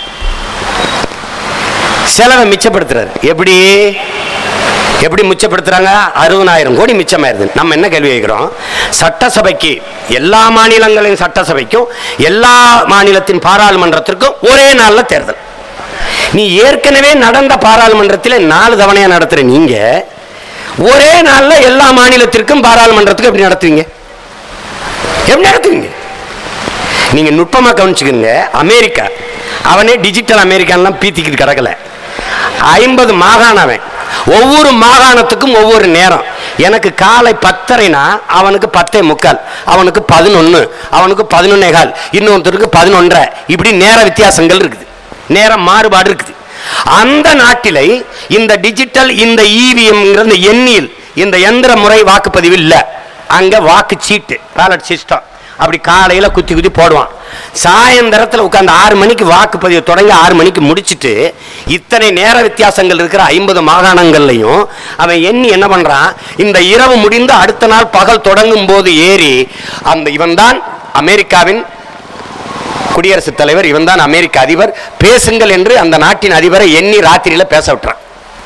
செலவை மிச்சப்படுத்துறாரு எப்படி எப்படி மிச்சப்படுத்துறாங்க அறுபதாயிரம் கோடி மிச்சமாயிருது நம்ம என்ன கேள்வி கேட்கிறோம் சட்டசபைக்கு எல்லா மாநிலங்களின் சட்டசபைக்கும் எல்லா மாநிலத்தின் பாராளுமன்றத்திற்கும் ஒரே நாள்ல தேர்தல் நீ ஏற்கனவே நடந்த பாராளுமன்றத்தில் நாலு தவணையா நடத்துற நீங்க ஒரே நாள்ல எல்லா மாநிலத்திற்கும் பாராளுமன்றத்துக்கும் எப்படி நடத்துவீங்க எப்படி நடத்துவீங்க நீங்க நுட்பமா கவனிச்சுக்கோங்க அமெரிக்கா அவனே டிஜிட்டல் அமெரிக்கான்லாம் பீத்திக்கிட்டு கிடக்கல ஐம்பது மாகாணம் அவன் ஒவ்வொரு மாகாணத்துக்கும் ஒவ்வொரு நேரம் எனக்கு காலை பத்தரைனா அவனுக்கு பத்தே முக்கால் அவனுக்கு பதினொன்று அவனுக்கு பதினொன்னே கால் இன்னொருத்தருக்கு பதினொன்றரை இப்படி நேர வித்தியாசங்கள் இருக்குது நேரம் மாறுபாடு இருக்குது அந்த நாட்டிலை இந்த டிஜிட்டல் இந்த இவிஎம் இந்த எண்ணியல் இந்த எந்திர முறை வாக்குப்பதிவு இல்லை அங்க வாக்கு சீட்டு பேலட் சிஸ்டம் அப்படி காலையில குத்தி குத்தி போடுவான் சாயந்தரத்தில் உட்காந்து ஆறு மணிக்கு வாக்குப்பதிவு தொடங்கி ஆறு மணிக்கு முடிச்சிட்டு இத்தனை நேர வித்தியாசங்கள் இருக்கிற ஐம்பது மாகாணங்கள்லையும் அவன் எண்ணி என்ன பண்றான் இந்த இரவு முடிந்து அடுத்த நாள் பகல் தொடங்கும் போது ஏறி அந்த இவன்தான் அமெரிக்காவின் குடியரசுத் தலைவர் இவன்தான் அமெரிக்க அதிபர் பேசுங்கள் என்று அந்த நாட்டின் அதிபரை எண்ணி ராத்திரியில பேச விட்டுறான்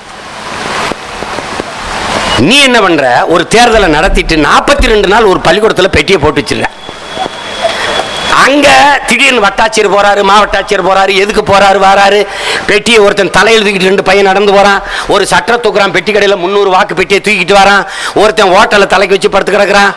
நீ என்ன பண்ற ஒரு தேர்தலை நடத்திட்டு நாற்பத்தி ரெண்டு நாள் ஒரு பள்ளிக்கூடத்தில் பெட்டியை போட்டு வச்சிருக்க அங்க திடீர்னு வட்டாட்சியர் போறாரு மாவட்டாட்சியர் போறாரு எதுக்கு போறாரு வராரு பெட்டியை ஒருத்தன் தலையில் தூக்கிட்டு ரெண்டு பையன் நடந்து போறான் ஒரு சட்டை தூக்குறான் பெட்டி கடையில் முந்நூறு வாக்கு பெட்டியை தூக்கிட்டு வரான் ஒருத்தன் ஓட்டல தலைக்கு வச்சு படுத்து கிடக்குறான்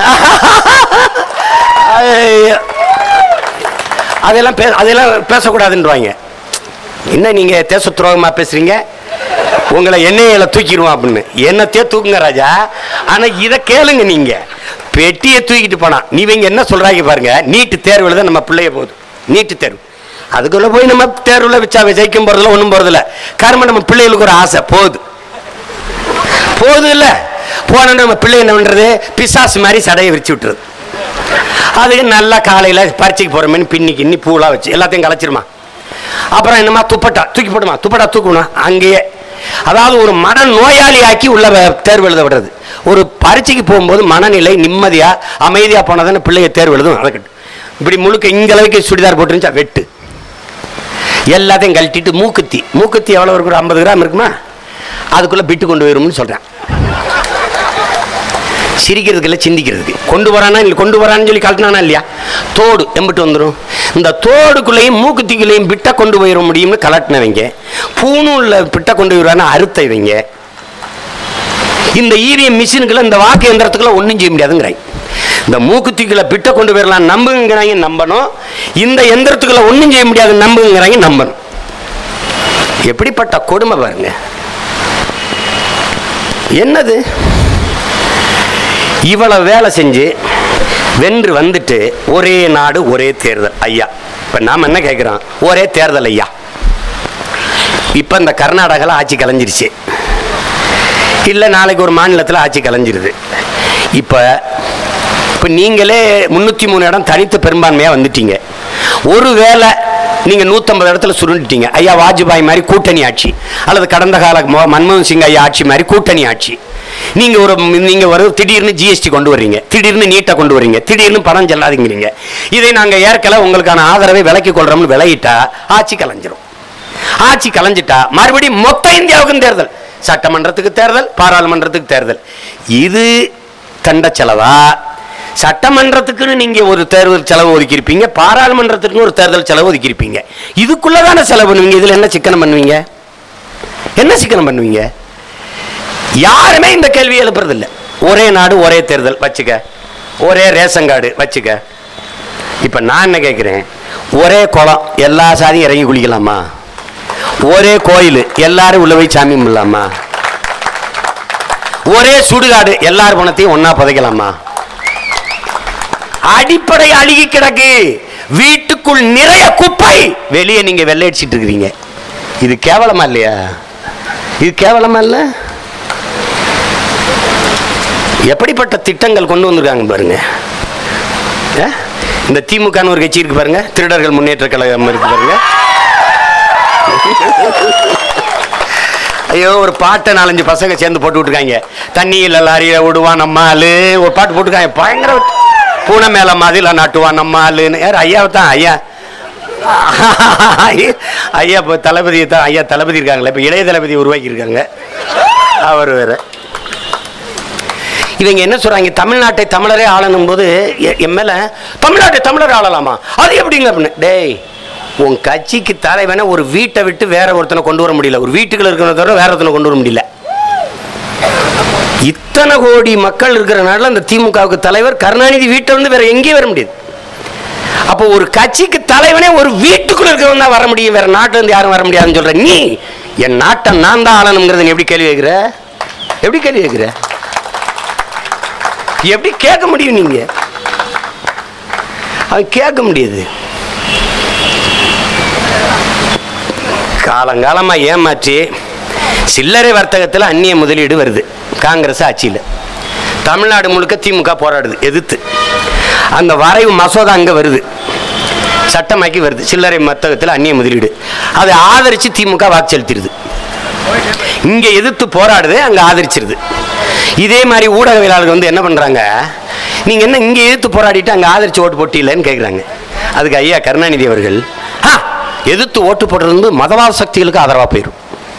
ஐயோ. அதெல்லாம் பே அதெல்லாம் பேசக்கூடாதுன்றவாங்க என்ன நீங்க தேச துரோகமா பேசுறீங்க உங்களை எண்ணெயில தூக்கிடுவோம் அப்படின்னு என்னத்தையே தூக்குங்க ராஜா ஆனா இதை கேளுங்க நீங்க பெட்டியை தூக்கிட்டு போனான் நீ இவங்க என்ன சொல்றாங்க பாருங்க நீட்டு தேர்வுல தான் நம்ம பிள்ளைய போகுது நீட்டு தேர்வு அதுக்குள்ள போய் நம்ம தேர்வுல வச்சா ஜெயிக்கும் போறதுல ஒன்றும் போறதில்ல காரணம் நம்ம பிள்ளைகளுக்கு ஒரு ஆசை போகுது போகுது இல்ல போன நம்ம பிள்ளை என்ன பண்றது பிசாசு மாதிரி சடையை விரிச்சு விட்டுறது அதுக்கு நல்லா காலையில பரீட்சைக்கு போற மாதிரி பின்னி கிண்ணி பூலாம் வச்சு எல்லாத்தையும் கலைச்சிருமா அப்புறம் என்னமா துப்பட்டா தூக்கி போடுமா துப்பட்டா தூக்கணும் அங்கேயே அதாவது ஒரு மன நோயாளி ஆக்கி உள்ள வ- தேர்வு எழுத விடுறது ஒரு பரீட்சைக்கு போகும்போது மனநிலை நிம்மதியா அமைதியா போனதானே பிள்ளைய தேர்வு எழுதும் அதுக்கட்டு இப்படி முழுக்க இங்க அளவுக்கு சுடிதார் போட்டுருந்துச்சா வெட்டு எல்லாத்தையும் கழட்டிட்டு மூக்குத்தி மூக்குத்தி எவ்வளோ இருக்கும் ஒரு ஐம்பது கிராம் இருக்குமா அதுக்குள்ள பிட்டு கொண்டு போயிரும்னு சொல்றேன் சிரிக்கிறதுக்கு இல்லை சிந்திக்கிறதுக்கு கொண்டு வரானா இல்லை கொண்டு வரான்னு சொல்லி கழட்டினானா இல்லையா தோடு எம்பிட்டு வந்துடும் இந்த தோடுக்குள்ளேயும் மூக்குத்திக்குள்ளேயும் பிட்டை கொண்டு போயிட முடியும்னு கலட்டினவங்க பூணூல்ல பிட்டை கொண்டு போயிடுவான்னு அறுத்த இவங்க இந்த இவிஎம் மிஷினுக்குள்ள இந்த வாக்கு எந்திரத்துக்குள்ள ஒன்றும் செய்ய முடியாதுங்கிறாங்க இந்த மூக்குத்திக்குள்ள பிட்டை கொண்டு போயிடலாம் நம்புங்கிறாங்க நம்பணும் இந்த எந்திரத்துக்குள்ள ஒன்றும் செய்ய முடியாது நம்புங்கிறாங்க நம்பணும் எப்படிப்பட்ட கொடுமை பாருங்க என்னது இவ்வளவு வேலை செஞ்சு வென்று வந்துட்டு ஒரே நாடு ஒரே தேர்தல் ஐயா இப்போ நாம் என்ன கேட்குறோம் ஒரே தேர்தல் ஐயா இப்போ இந்த கர்நாடகாவில் ஆட்சி கலைஞ்சிருச்சு இல்லை நாளைக்கு ஒரு மாநிலத்தில் ஆட்சி கலைஞ்சிருது இப்போ இப்போ நீங்களே முந்நூற்றி மூணு இடம் தனித்து பெரும்பான்மையாக வந்துட்டீங்க ஒருவேளை நீங்கள் நூற்றம்பது இடத்துல சுருண்டுட்டீங்க ஐயா வாஜ்பாய் மாதிரி கூட்டணி ஆட்சி அல்லது கடந்த கால மொ- மன்மோகன் சிங் ஐயா ஆட்சி மாதிரி கூட்டணி ஆட்சி நீங்கள் ஒரு நீங்கள் ஒரு திடீர்னு ஜிஎஸ்டி கொண்டு வர்றீங்க திடீர்னு நீட்டை கொண்டு வர்றீங்க திடீர்னு பணம் செல்லாதீங்கிறீங்க இதை நாங்கள் ஏற்கனவே உங்களுக்கான ஆதரவை விலக்கி கொள்றோம்னு விலகிட்டா ஆட்சி கலைஞ்சிரும் ஆட்சி கலைஞ்சிட்டா மறுபடியும் மொத்த இந்தியாவுக்கும் தேர்தல் சட்டமன்றத்துக்கு தேர்தல் பாராளுமன்றத்துக்கு தேர்தல் இது தண்ட செலவா சட்டமன்றத்துக்குன்னு நீங்க ஒரு தேர்தல் செலவு ஒதுக்கியிருப்பீங்க பாராளுமன்றத்துக்கு ஒரு தேர்தல் செலவு ஒதுக்கியிருப்பீங்க இதுக்குள்ளதான செலவு பண்ணுவீங்க இதுல என்ன சிக்கனம் பண்ணுவீங்க என்ன சிக்கனம் பண்ணுவீங்க யாருமே இந்த கேள்வி எழுப்புறதில்ல ஒரே நாடு ஒரே தேர்தல் வச்சுக்க ஒரே ரேஷன் கார்டு வச்சுக்க இப்ப நான் என்ன கேட்கிறேன் ஒரே குளம் எல்லா சாதியும் இறங்கி குளிக்கலாமா ஒரே கோயில் எல்லாரும் உள்ள போய் சாமி கும்பிடலாமா ஒரே சுடுகாடு எல்லார் பணத்தையும் ஒண்ணா புதைக்கலாமா அடிப்படை அழுகி கிடக்கு வீட்டுக்குள் நிறைய குப்பை வெளியே நீங்க வெள்ளை அடிச்சிட்டு இருக்கிறீங்க இது கேவலமா இல்லையா இது கேவலமா இல்ல எப்படிப்பட்ட திட்டங்கள் கொண்டு வந்திருக்காங்க பாருங்க ஆ? இந்த திமுகன்னு ஒரு கட்சி இருக்கு பாருங்க திருடர்கள் முன்னேற்ற கழகம் இருக்கு பாருங்க ஐயோ ஒரு பாட்டை நாலஞ்சு பசங்க சேர்ந்து போட்டு விட்டுருக்காங்க தண்ணியில் லாரியில விடுவான் நம்ம ஆளு ஒரு பாட்டு போட்டுருக்காங்க பயங்கர பூனை மேல மாதிரில நாட்டுவான் நம்ம ஆளுன்னு யார் ஐயாவை தான் ஐயா ஐயா இப்போ தளபதியை தான் ஐயா தளபதி இருக்காங்களே இப்போ இளைய தளபதி உருவாக்கி இருக்காங்க அவர் வேற இவங்க என்ன சொல்றாங்க தமிழ்நாட்டை தமிழரே ஆளணும் போது எ- என் மேல தமிழ்நாட்டை தமிழர் ஆளலாமா அது எப்படிங்க அப்படின்னு டேய் உன் கட்சிக்கு தலைவனை ஒரு வீட்டை விட்டு வேற ஒருத்தனை கொண்டு வர முடியல ஒரு வீட்டுக்குள்ள இருக்கிறத தவிர வேற ஒருத்தனை கொண்டு வர முடியல இத்தனை கோடி மக்கள் இருக்கிற நாட்டில் அந்த திமுகவுக்கு தலைவர் கருணாநிதி வீட்டை வந்து வேற எங்கேயும் வர முடியாது அப்போ ஒரு கட்சிக்கு தலைவனே ஒரு வீட்டுக்குள்ள இருக்கிறவன் தான் வர முடியும் வேற நாட்டுல இருந்து யாரும் வர முடியாதுன்னு சொல்ற நீ என் நாட்டை நான் தான் ஆளணுங்கிறத நீ எப்படி கேள்வி கேட்கிற எப்படி கேள்வி கேட்கிற எப்படி கேட்க முடியும் நீங்க அது கேட்க முடியாது காலங்காலமா ஏமாற்றி சில்லறை வர்த்தகத்தில் அந்நிய முதலீடு வருது காங்கிரஸ் ஆட்சியில் தமிழ்நாடு முழுக்க திமுக போராடுது எதிர்த்து அந்த வரைவு மசோதா அங்கே வருது சட்டமாக்கி வருது சில்லறை வர்த்தகத்தில் அந்நிய முதலீடு அதை ஆதரித்து திமுக வாக்கு செலுத்திடுது இங்கே எதிர்த்து போராடுது அங்கே ஆதரிச்சிருது இதே மாதிரி ஊடகவியலாளர்கள் வந்து என்ன பண்ணுறாங்க நீங்கள் என்ன இங்கே எதிர்த்து போராடிட்டு அங்கே ஆதரிச்சு ஓட்டு போட்டியில்லைன்னு கேட்குறாங்க அதுக்கு ஐயா கருணாநிதி அவர்கள் ஆ எதிர்த்து ஓட்டு போடுறது வந்து மதவாத சக்திகளுக்கு ஆதரவாக போயிடும்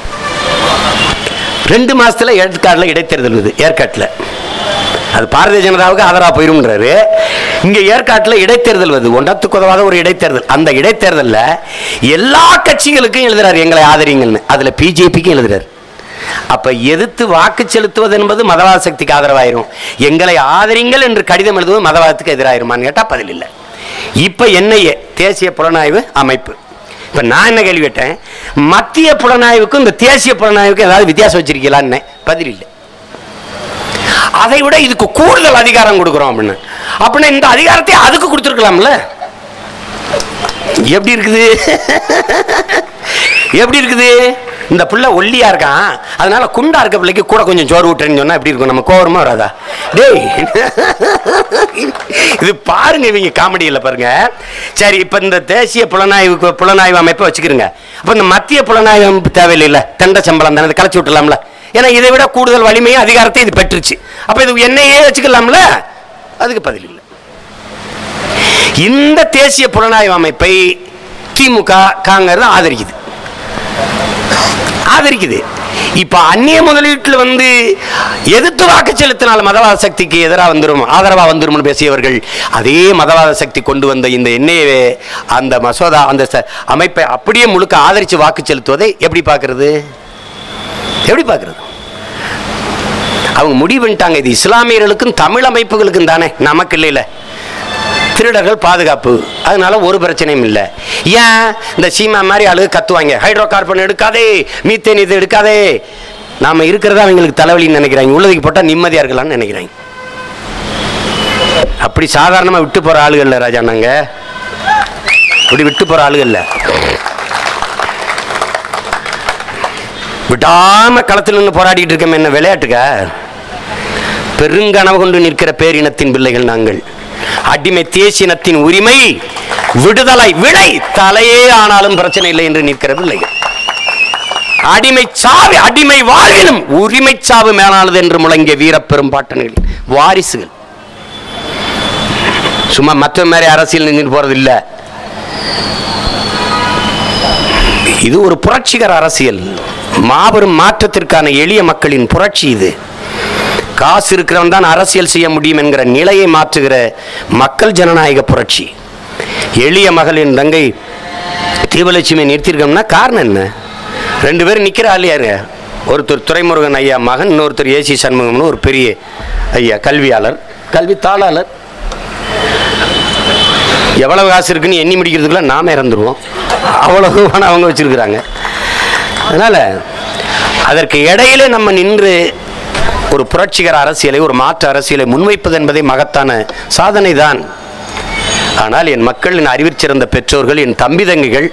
ரெண்டு மாசத்துல ஏற்காட்டில் இடைத்தேர்தல் வருது ஏற்காட்டில் அது பாரதிய ஜனதாவுக்கு ஆதரவாக போயிரும்ன்றாரு இங்க ஏற்காட்டில் இடைத்தேர்தல் வருது ஒன்றத்துக்கு உதவாத ஒரு இடைத்தேர்தல் அந்த இடைத்தேர்தலில் எல்லா கட்சிகளுக்கும் எழுதுறாரு எங்களை ஆதரிங்கள்னு அதுல பிஜேபிக்கும் எழுதுறாரு அப்ப எதிர்த்து வாக்கு செலுத்துவது என்பது மதவாத சக்திக்கு ஆதரவாயிரும் எங்களை ஆதரிங்கள் என்று கடிதம் எழுதுவது மதவாதத்துக்கு எதிராயிருமான்னு கேட்டா பதில் இல்லை இப்ப என்னைய தேசிய புலனாய்வு அமைப்பு இப்ப நான் என்ன கேள்வி கேட்டேன் மத்திய புலனாய்வுக்கும் இந்த தேசிய புலனாய்வுக்கும் ஏதாவது வித்தியாசம் வச்சிருக்கீங்களான்னு பதில் இல்லை அதை விட இதுக்கு கூடுதல் அதிகாரம் கொடுக்குறோம் அப்படின்னு அப்படின்னா இந்த அதிகாரத்தை அதுக்கு கொடுத்துருக்கலாம்ல எப்படி இருக்குது எப்படி இருக்குது இந்த புள்ள ஒல்லியா இருக்கான் அதனால குண்டா இருக்க பிள்ளைக்கு கூட கொஞ்சம் சோறு விட்டுறேன்னு சொன்னா எப்படி இருக்கும் நம்ம கோவரமா வராதா டேய் இது பாருங்க இவங்க காமெடியில் பாருங்க சரி இப்ப இந்த தேசிய புலனாய்வு புலனாய்வு அமைப்பை வச்சுக்கிறோங்க அப்ப இந்த மத்திய புலனாய்வு அமைப்பு தேவையில்லைல்ல தண்ட சம்பளம் தானே இதை கலைச்சு விட்டுலாம்ல ஏன்னா இதை விட கூடுதல் வலிமையும் அதிகாரத்தை இது பெற்றுச்சு அப்ப இது என்னையே வச்சுக்கலாம்ல அதுக்கு பதில் இல்லை இந்த தேசிய புலனாய்வு அமைப்பை திமுக காங்கிரஸ் ஆதரிக்குது ஆதரிக்குது இப்ப அந்நிய முதலீட்டில் வந்து எதிர்த்து வாக்கு செலுத்தினால் மதவாத சக்திக்கு எதிராக வந்துரும் ஆதரவா வந்துரும்னு பேசியவர்கள் அதே மதவாத சக்தி கொண்டு வந்த இந்த எண்ணெயை அந்த மசோதா அந்த ச- அமைப்பை அப்படியே முழுக்க ஆதரித்து வாக்கு செலுத்துவதை எப்படி பார்க்கிறது எப்படி பார்க்கிறது அவங்க முடிவு பண்ணிட்டாங்க இது இஸ்லாமியர்களுக்கும் தமிழ் அமைப்புகளுக்கும் தானே நமக்கு இல்லைல்ல திருடர்கள் பாதுகாப்பு அதனால ஒரு பிரச்சனையும் இல்லை ஏன் இந்த சீமா மாதிரி ஆளு கத்துவாங்க ஹைட்ரோ கார்பன் எடுக்காதே மீத்தேன் இது எடுக்காதே நாம இருக்கிறதா அவங்களுக்கு தலைவலின்னு நினைக்கிறாங்க உள்ளதுக்கு போட்டால் நிம்மதியா இருக்கலாம்னு நினைக்கிறாங்க அப்படி சாதாரணமா விட்டு போற ஆளுகள் இல்ல ராஜா நாங்க இப்படி விட்டு போற ஆளுகள் இல்ல விடாம களத்தில் நின்று போராடிட்டு இருக்கோம் என்ன விளையாட்டுக்கா பெருங்கனவு கொண்டு நிற்கிற பேரினத்தின் பிள்ளைகள் நாங்கள் அடிமை தேசினத்தின் உரிமை விடுதலை விடை தலையே ஆனாலும் பிரச்சனை இல்லை என்று நிற்கிற பிள்ளைகள் அடிமை சாவு அடிமை வாழ்வினும் உரிமை சாவு மேலானது என்று முழங்கிய வீரப்பெரும் பாட்டன்கள் வாரிசுகள் சும்மா மற்ற மாதிரி அரசியல் நின்று போறது இல்ல இது ஒரு புரட்சிகர அரசியல் மாபெரும் மாற்றத்திற்கான எளிய மக்களின் புரட்சி இது காசு இருக்கிறவன் தான் அரசியல் செய்ய முடியும் என்கிற நிலையை மாற்றுகிற மக்கள் ஜனநாயக புரட்சி எளிய மகளின் தங்கை தீபலட்சுமி நிறுத்தியிருக்கோம்னா காரணம் என்ன ரெண்டு பேரும் நிற்கிற ஆளியாரு ஒருத்தர் துரைமுருகன் ஐயா மகன் இன்னொருத்தர் ஏசி சண்முகம்னு ஒரு பெரிய ஐயா கல்வியாளர் கல்வி தாளாளர் எவ்வளவு காசு இருக்குன்னு எண்ணி முடிக்கிறதுக்குள்ள நாம இறந்துருவோம் அவ்வளவு பணம் அவங்க வச்சிருக்கிறாங்க அதனால அதற்கு இடையிலே நம்ம நின்று ஒரு புரட்சிகர அரசியலை ஒரு மாற்று அரசியலை முன்வைப்பது என்பதை மகத்தான சாதனை தான் ஆனால் என் மக்கள் என் அறிவிற்சிறந்த பெற்றோர்கள் என் தம்பி தங்கைகள்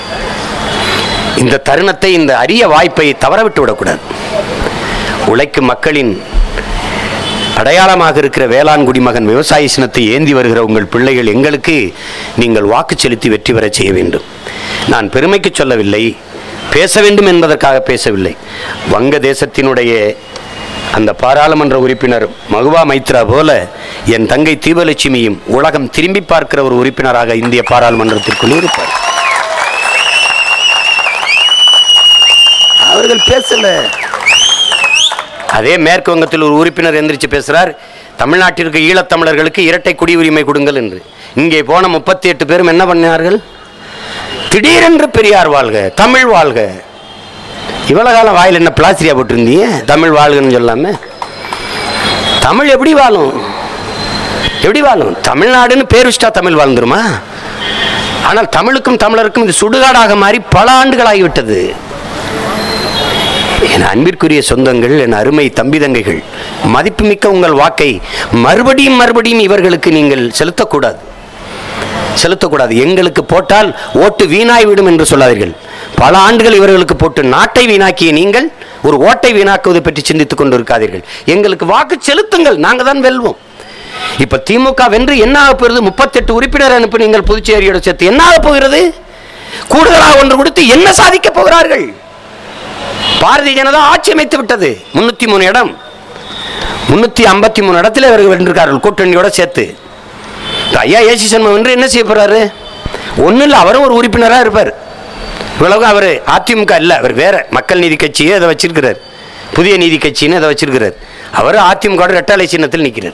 இந்த தருணத்தை இந்த அரிய வாய்ப்பை தவறவிட்டு விடக்கூடாது உழைக்கும் மக்களின் அடையாளமாக இருக்கிற வேளாண் குடிமகன் விவசாய சின்னத்தை ஏந்தி வருகிற உங்கள் பிள்ளைகள் எங்களுக்கு நீங்கள் வாக்கு செலுத்தி வெற்றி பெறச் செய்ய வேண்டும் நான் பெருமைக்கு சொல்லவில்லை பேச வேண்டும் என்பதற்காக பேசவில்லை வங்க தேசத்தினுடைய அந்த பாராளுமன்ற உறுப்பினர் மகுவா மைத்ரா போல என் தங்கை தீபலட்சுமியும் உலகம் திரும்பி பார்க்கிற ஒரு உறுப்பினராக இந்திய பாராளுமன்றத்திற்குள் இருப்பார் அவர்கள் பேசல அதே மேற்கு வங்கத்தில் ஒரு உறுப்பினர் எந்திரிச்சு பேசுறார் தமிழ்நாட்டிற்கு ஈழத்தமிழர்களுக்கு இரட்டை குடியுரிமை கொடுங்கள் என்று இங்கே போன முப்பத்தி எட்டு பேரும் என்ன பண்ணார்கள் திடீரென்று பெரியார் வாழ்க தமிழ் வாழ்க இவ்வளவு காலம் வாயில் என்ன பிளாஸ்டிரியா போட்டிருந்தீங்க தமிழ் வாழ்கன்னு சொல்லாம தமிழ் எப்படி வாழும் எப்படி வாழும் தமிழ்நாடுன்னு பேர் வச்சுட்டா தமிழ் வாழ்ந்துருமா ஆனால் தமிழுக்கும் தமிழருக்கும் இது சுடுகாடாக மாறி பல ஆண்டுகள் ஆகிவிட்டது என் அன்பிற்குரிய சொந்தங்கள் என் அருமை தம்பி தங்கைகள் மதிப்புமிக்க உங்கள் வாக்கை மறுபடியும் மறுபடியும் இவர்களுக்கு நீங்கள் செலுத்தக்கூடாது செலுத்தக்கூடாது எங்களுக்கு போட்டால் ஓட்டு வீணாய்விடும் என்று சொல்லாதீர்கள் பல ஆண்டுகள் இவர்களுக்கு போட்டு நாட்டை வீணாக்கிய நீங்கள் ஒரு ஓட்டை வீணாக்குவதை பற்றி சிந்தித்துக் கொண்டு இருக்காதீர்கள் எங்களுக்கு வாக்கு செலுத்துங்கள் நாங்கள் தான் வெல்வோம் இப்ப திமுக வென்று என்ன ஆக போகிறது முப்பத்தெட்டு உறுப்பினர் அனுப்பி நீங்கள் புதுச்சேரியோட சேர்த்து என்ன ஆக போகிறது கூடுதலாக ஒன்று கொடுத்து என்ன சாதிக்க போகிறார்கள் பாரதிய ஜனதா ஆட்சி அமைத்து விட்டது முன்னூத்தி மூணு இடம் முன்னூத்தி ஐம்பத்தி மூணு இடத்துல இவர்கள் வென்றிருக்கார்கள் கூட்டணியோட சேர்த்து இப்ப ஐயா ஏசி சண்முகம் வென்று என்ன செய்ய போறாரு ஒன்றும் இல்லை அவரும் ஒரு உறுப்பினராக இருப்பார் இவ்வளவு அவர் அதிமுக இல்லை அவர் வேற மக்கள் நீதி கட்சியே அதை வச்சிருக்கிறார் புதிய நீதி கட்சின்னு அதை வச்சிருக்கிறார் அவர் அதிமுக ரெட்டாலை சின்னத்தில் நிற்கிறார்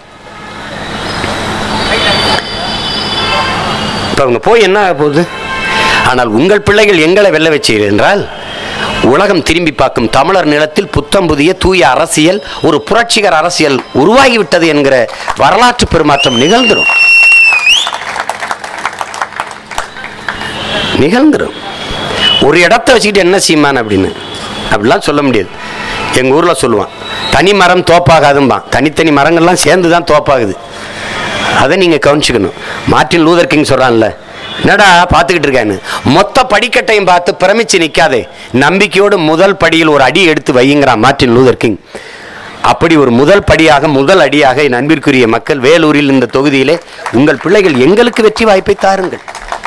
இப்போ அவங்க போய் என்ன ஆக போகுது ஆனால் உங்கள் பிள்ளைகள் எங்களை வெல்ல வச்சீர்கள் என்றால் உலகம் திரும்பி பார்க்கும் தமிழர் நிலத்தில் புத்தம் புதிய தூய அரசியல் ஒரு புரட்சிகர அரசியல் உருவாகிவிட்டது என்கிற வரலாற்று பெருமாற்றம் நிகழ்ந்துரும் நிகழ்ந்துரும் ஒரு இடத்த வச்சுக்கிட்டு என்ன செய்யுமான் அப்படின்னு அப்படிலாம் சொல்ல முடியாது எங்கள் ஊரில் சொல்லுவான் தனி மரம் தோப்பாகாதும்பான் தனித்தனி மரங்கள்லாம் சேர்ந்து தான் தோப்பாகுது அதை நீங்கள் கவனிச்சுக்கணும் மார்ட்டின் லூதர் கிங் சொல்கிறான்ல என்னடா பார்த்துக்கிட்டு இருக்கான்னு மொத்த படிக்கட்டையும் பார்த்து பிரமிச்சு நிற்காதே நம்பிக்கையோடு முதல் படியில் ஒரு அடி எடுத்து வையுங்கிறான் மார்ட்டின் லூதர் கிங் அப்படி ஒரு முதல் படியாக முதல் அடியாக என் அன்பிற்குரிய மக்கள் வேலூரில் இந்த தொகுதியிலே உங்கள் பிள்ளைகள் எங்களுக்கு வெற்றி வாய்ப்பை தாருங்கள்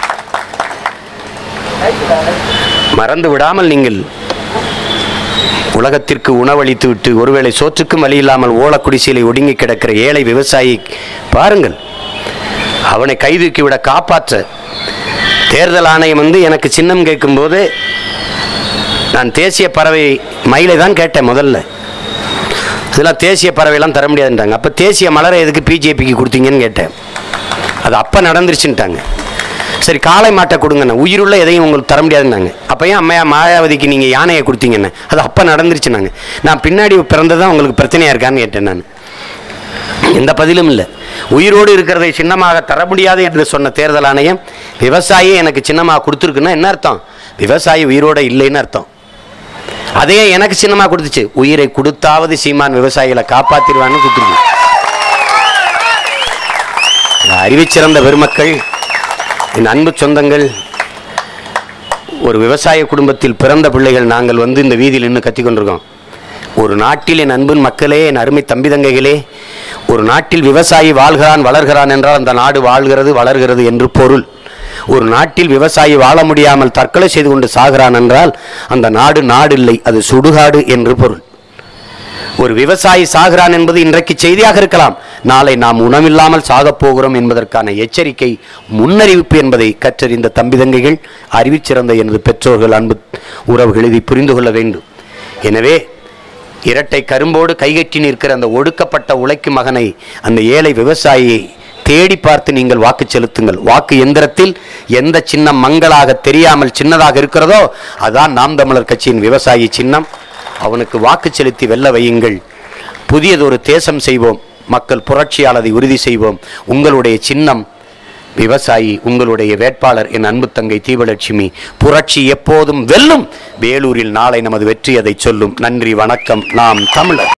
மறந்து விடாமல் நீங்கள் உலகத்திற்கு உணவளித்து விட்டு ஒருவேளை சோற்றுக்கும் வழி இல்லாமல் ஓலக்குடிசையிலே ஒடுங்கி கிடக்கிற ஏழை விவசாயி பாருங்கள் அவனை கைதூக்கி விட காப்பாற்ற தேர்தல் ஆணையம் வந்து எனக்கு சின்னம் கேட்கும்போது நான் தேசிய பறவை மயிலை தான் கேட்டேன் முதல்ல இதெல்லாம் தேசிய பறவைலாம் தர முடியாதுன்றாங்க அப்போ தேசிய மலரை எதுக்கு பிஜேபிக்கு கொடுத்தீங்கன்னு கேட்டேன் அது அப்போ நடந்துருச்சுன்ட்டாங்க சரி காளை மாட்டை கொடுங்கண்ணே உயிருள்ள எதையும் உங்களுக்கு தர முடியாதுன்னாங்க அப்போ ஏன் அம்மையா மாயாவதிக்கு நீங்கள் யானையை கொடுத்தீங்கண்ணே அது அப்போ நடந்துருச்சுனாங்க நான் பின்னாடி பிறந்ததான் உங்களுக்கு பிரச்சனையாக இருக்கான்னு கேட்டேன் நான் எந்த பதிலும் இல்லை உயிரோடு இருக்கிறதை சின்னமாக தர முடியாது என்று சொன்ன தேர்தல் ஆணையம் விவசாயி எனக்கு சின்னமாக கொடுத்துருக்குன்னா என்ன அர்த்தம் விவசாயி உயிரோட இல்லைன்னு அர்த்தம் அதே எனக்கு சின்னமாக கொடுத்துச்சு உயிரை கொடுத்தாவது சீமான் விவசாயிகளை காப்பாத்திடுவான்னு கொடுத்துருக்கு அறிவிச்சிறந்த பெருமக்கள் என் அன்பு சொந்தங்கள் ஒரு விவசாய குடும்பத்தில் பிறந்த பிள்ளைகள் நாங்கள் வந்து இந்த வீதியில் நின்று கத்திக் கொண்டிருக்கோம் ஒரு நாட்டில் என் அன்பின் மக்களே என் அருமை தம்பி தங்கைகளே ஒரு நாட்டில் விவசாயி வாழ்கிறான் வளர்கிறான் என்றால் அந்த நாடு வாழ்கிறது வளர்கிறது என்று பொருள் ஒரு நாட்டில் விவசாயி வாழ முடியாமல் தற்கொலை செய்து கொண்டு சாகிறான் என்றால் அந்த நாடு நாடு இல்லை அது சுடுகாடு என்று பொருள் ஒரு விவசாயி சாகிறான் என்பது இன்றைக்கு செய்தியாக இருக்கலாம் நாளை நாம் உணவில்லாமல் சாகப் போகிறோம் என்பதற்கான எச்சரிக்கை முன்னறிவிப்பு என்பதை கற்றறிந்த தம்பிதங்கைகள் அறிவிச்சிறந்த எனது பெற்றோர்கள் அன்பு உறவுகள் இதை புரிந்து கொள்ள வேண்டும் எனவே இரட்டை கரும்போடு கைகட்டி நிற்கிற அந்த ஒடுக்கப்பட்ட உழைக்கும் மகனை அந்த ஏழை விவசாயியை தேடி பார்த்து நீங்கள் வாக்கு செலுத்துங்கள் வாக்கு எந்திரத்தில் எந்த சின்னம் மங்களாக தெரியாமல் சின்னதாக இருக்கிறதோ அதான் நாம் தமிழர் கட்சியின் விவசாயி சின்னம் அவனுக்கு வாக்கு செலுத்தி வெல்ல வையுங்கள் புதியதொரு தேசம் செய்வோம் மக்கள் புரட்சியாளரை உறுதி செய்வோம் உங்களுடைய சின்னம் விவசாயி உங்களுடைய வேட்பாளர் என் அன்பு தங்கை தீபலட்சுமி புரட்சி எப்போதும் வெல்லும் வேலூரில் நாளை நமது வெற்றி அதை சொல்லும் நன்றி வணக்கம் நாம் தமிழர்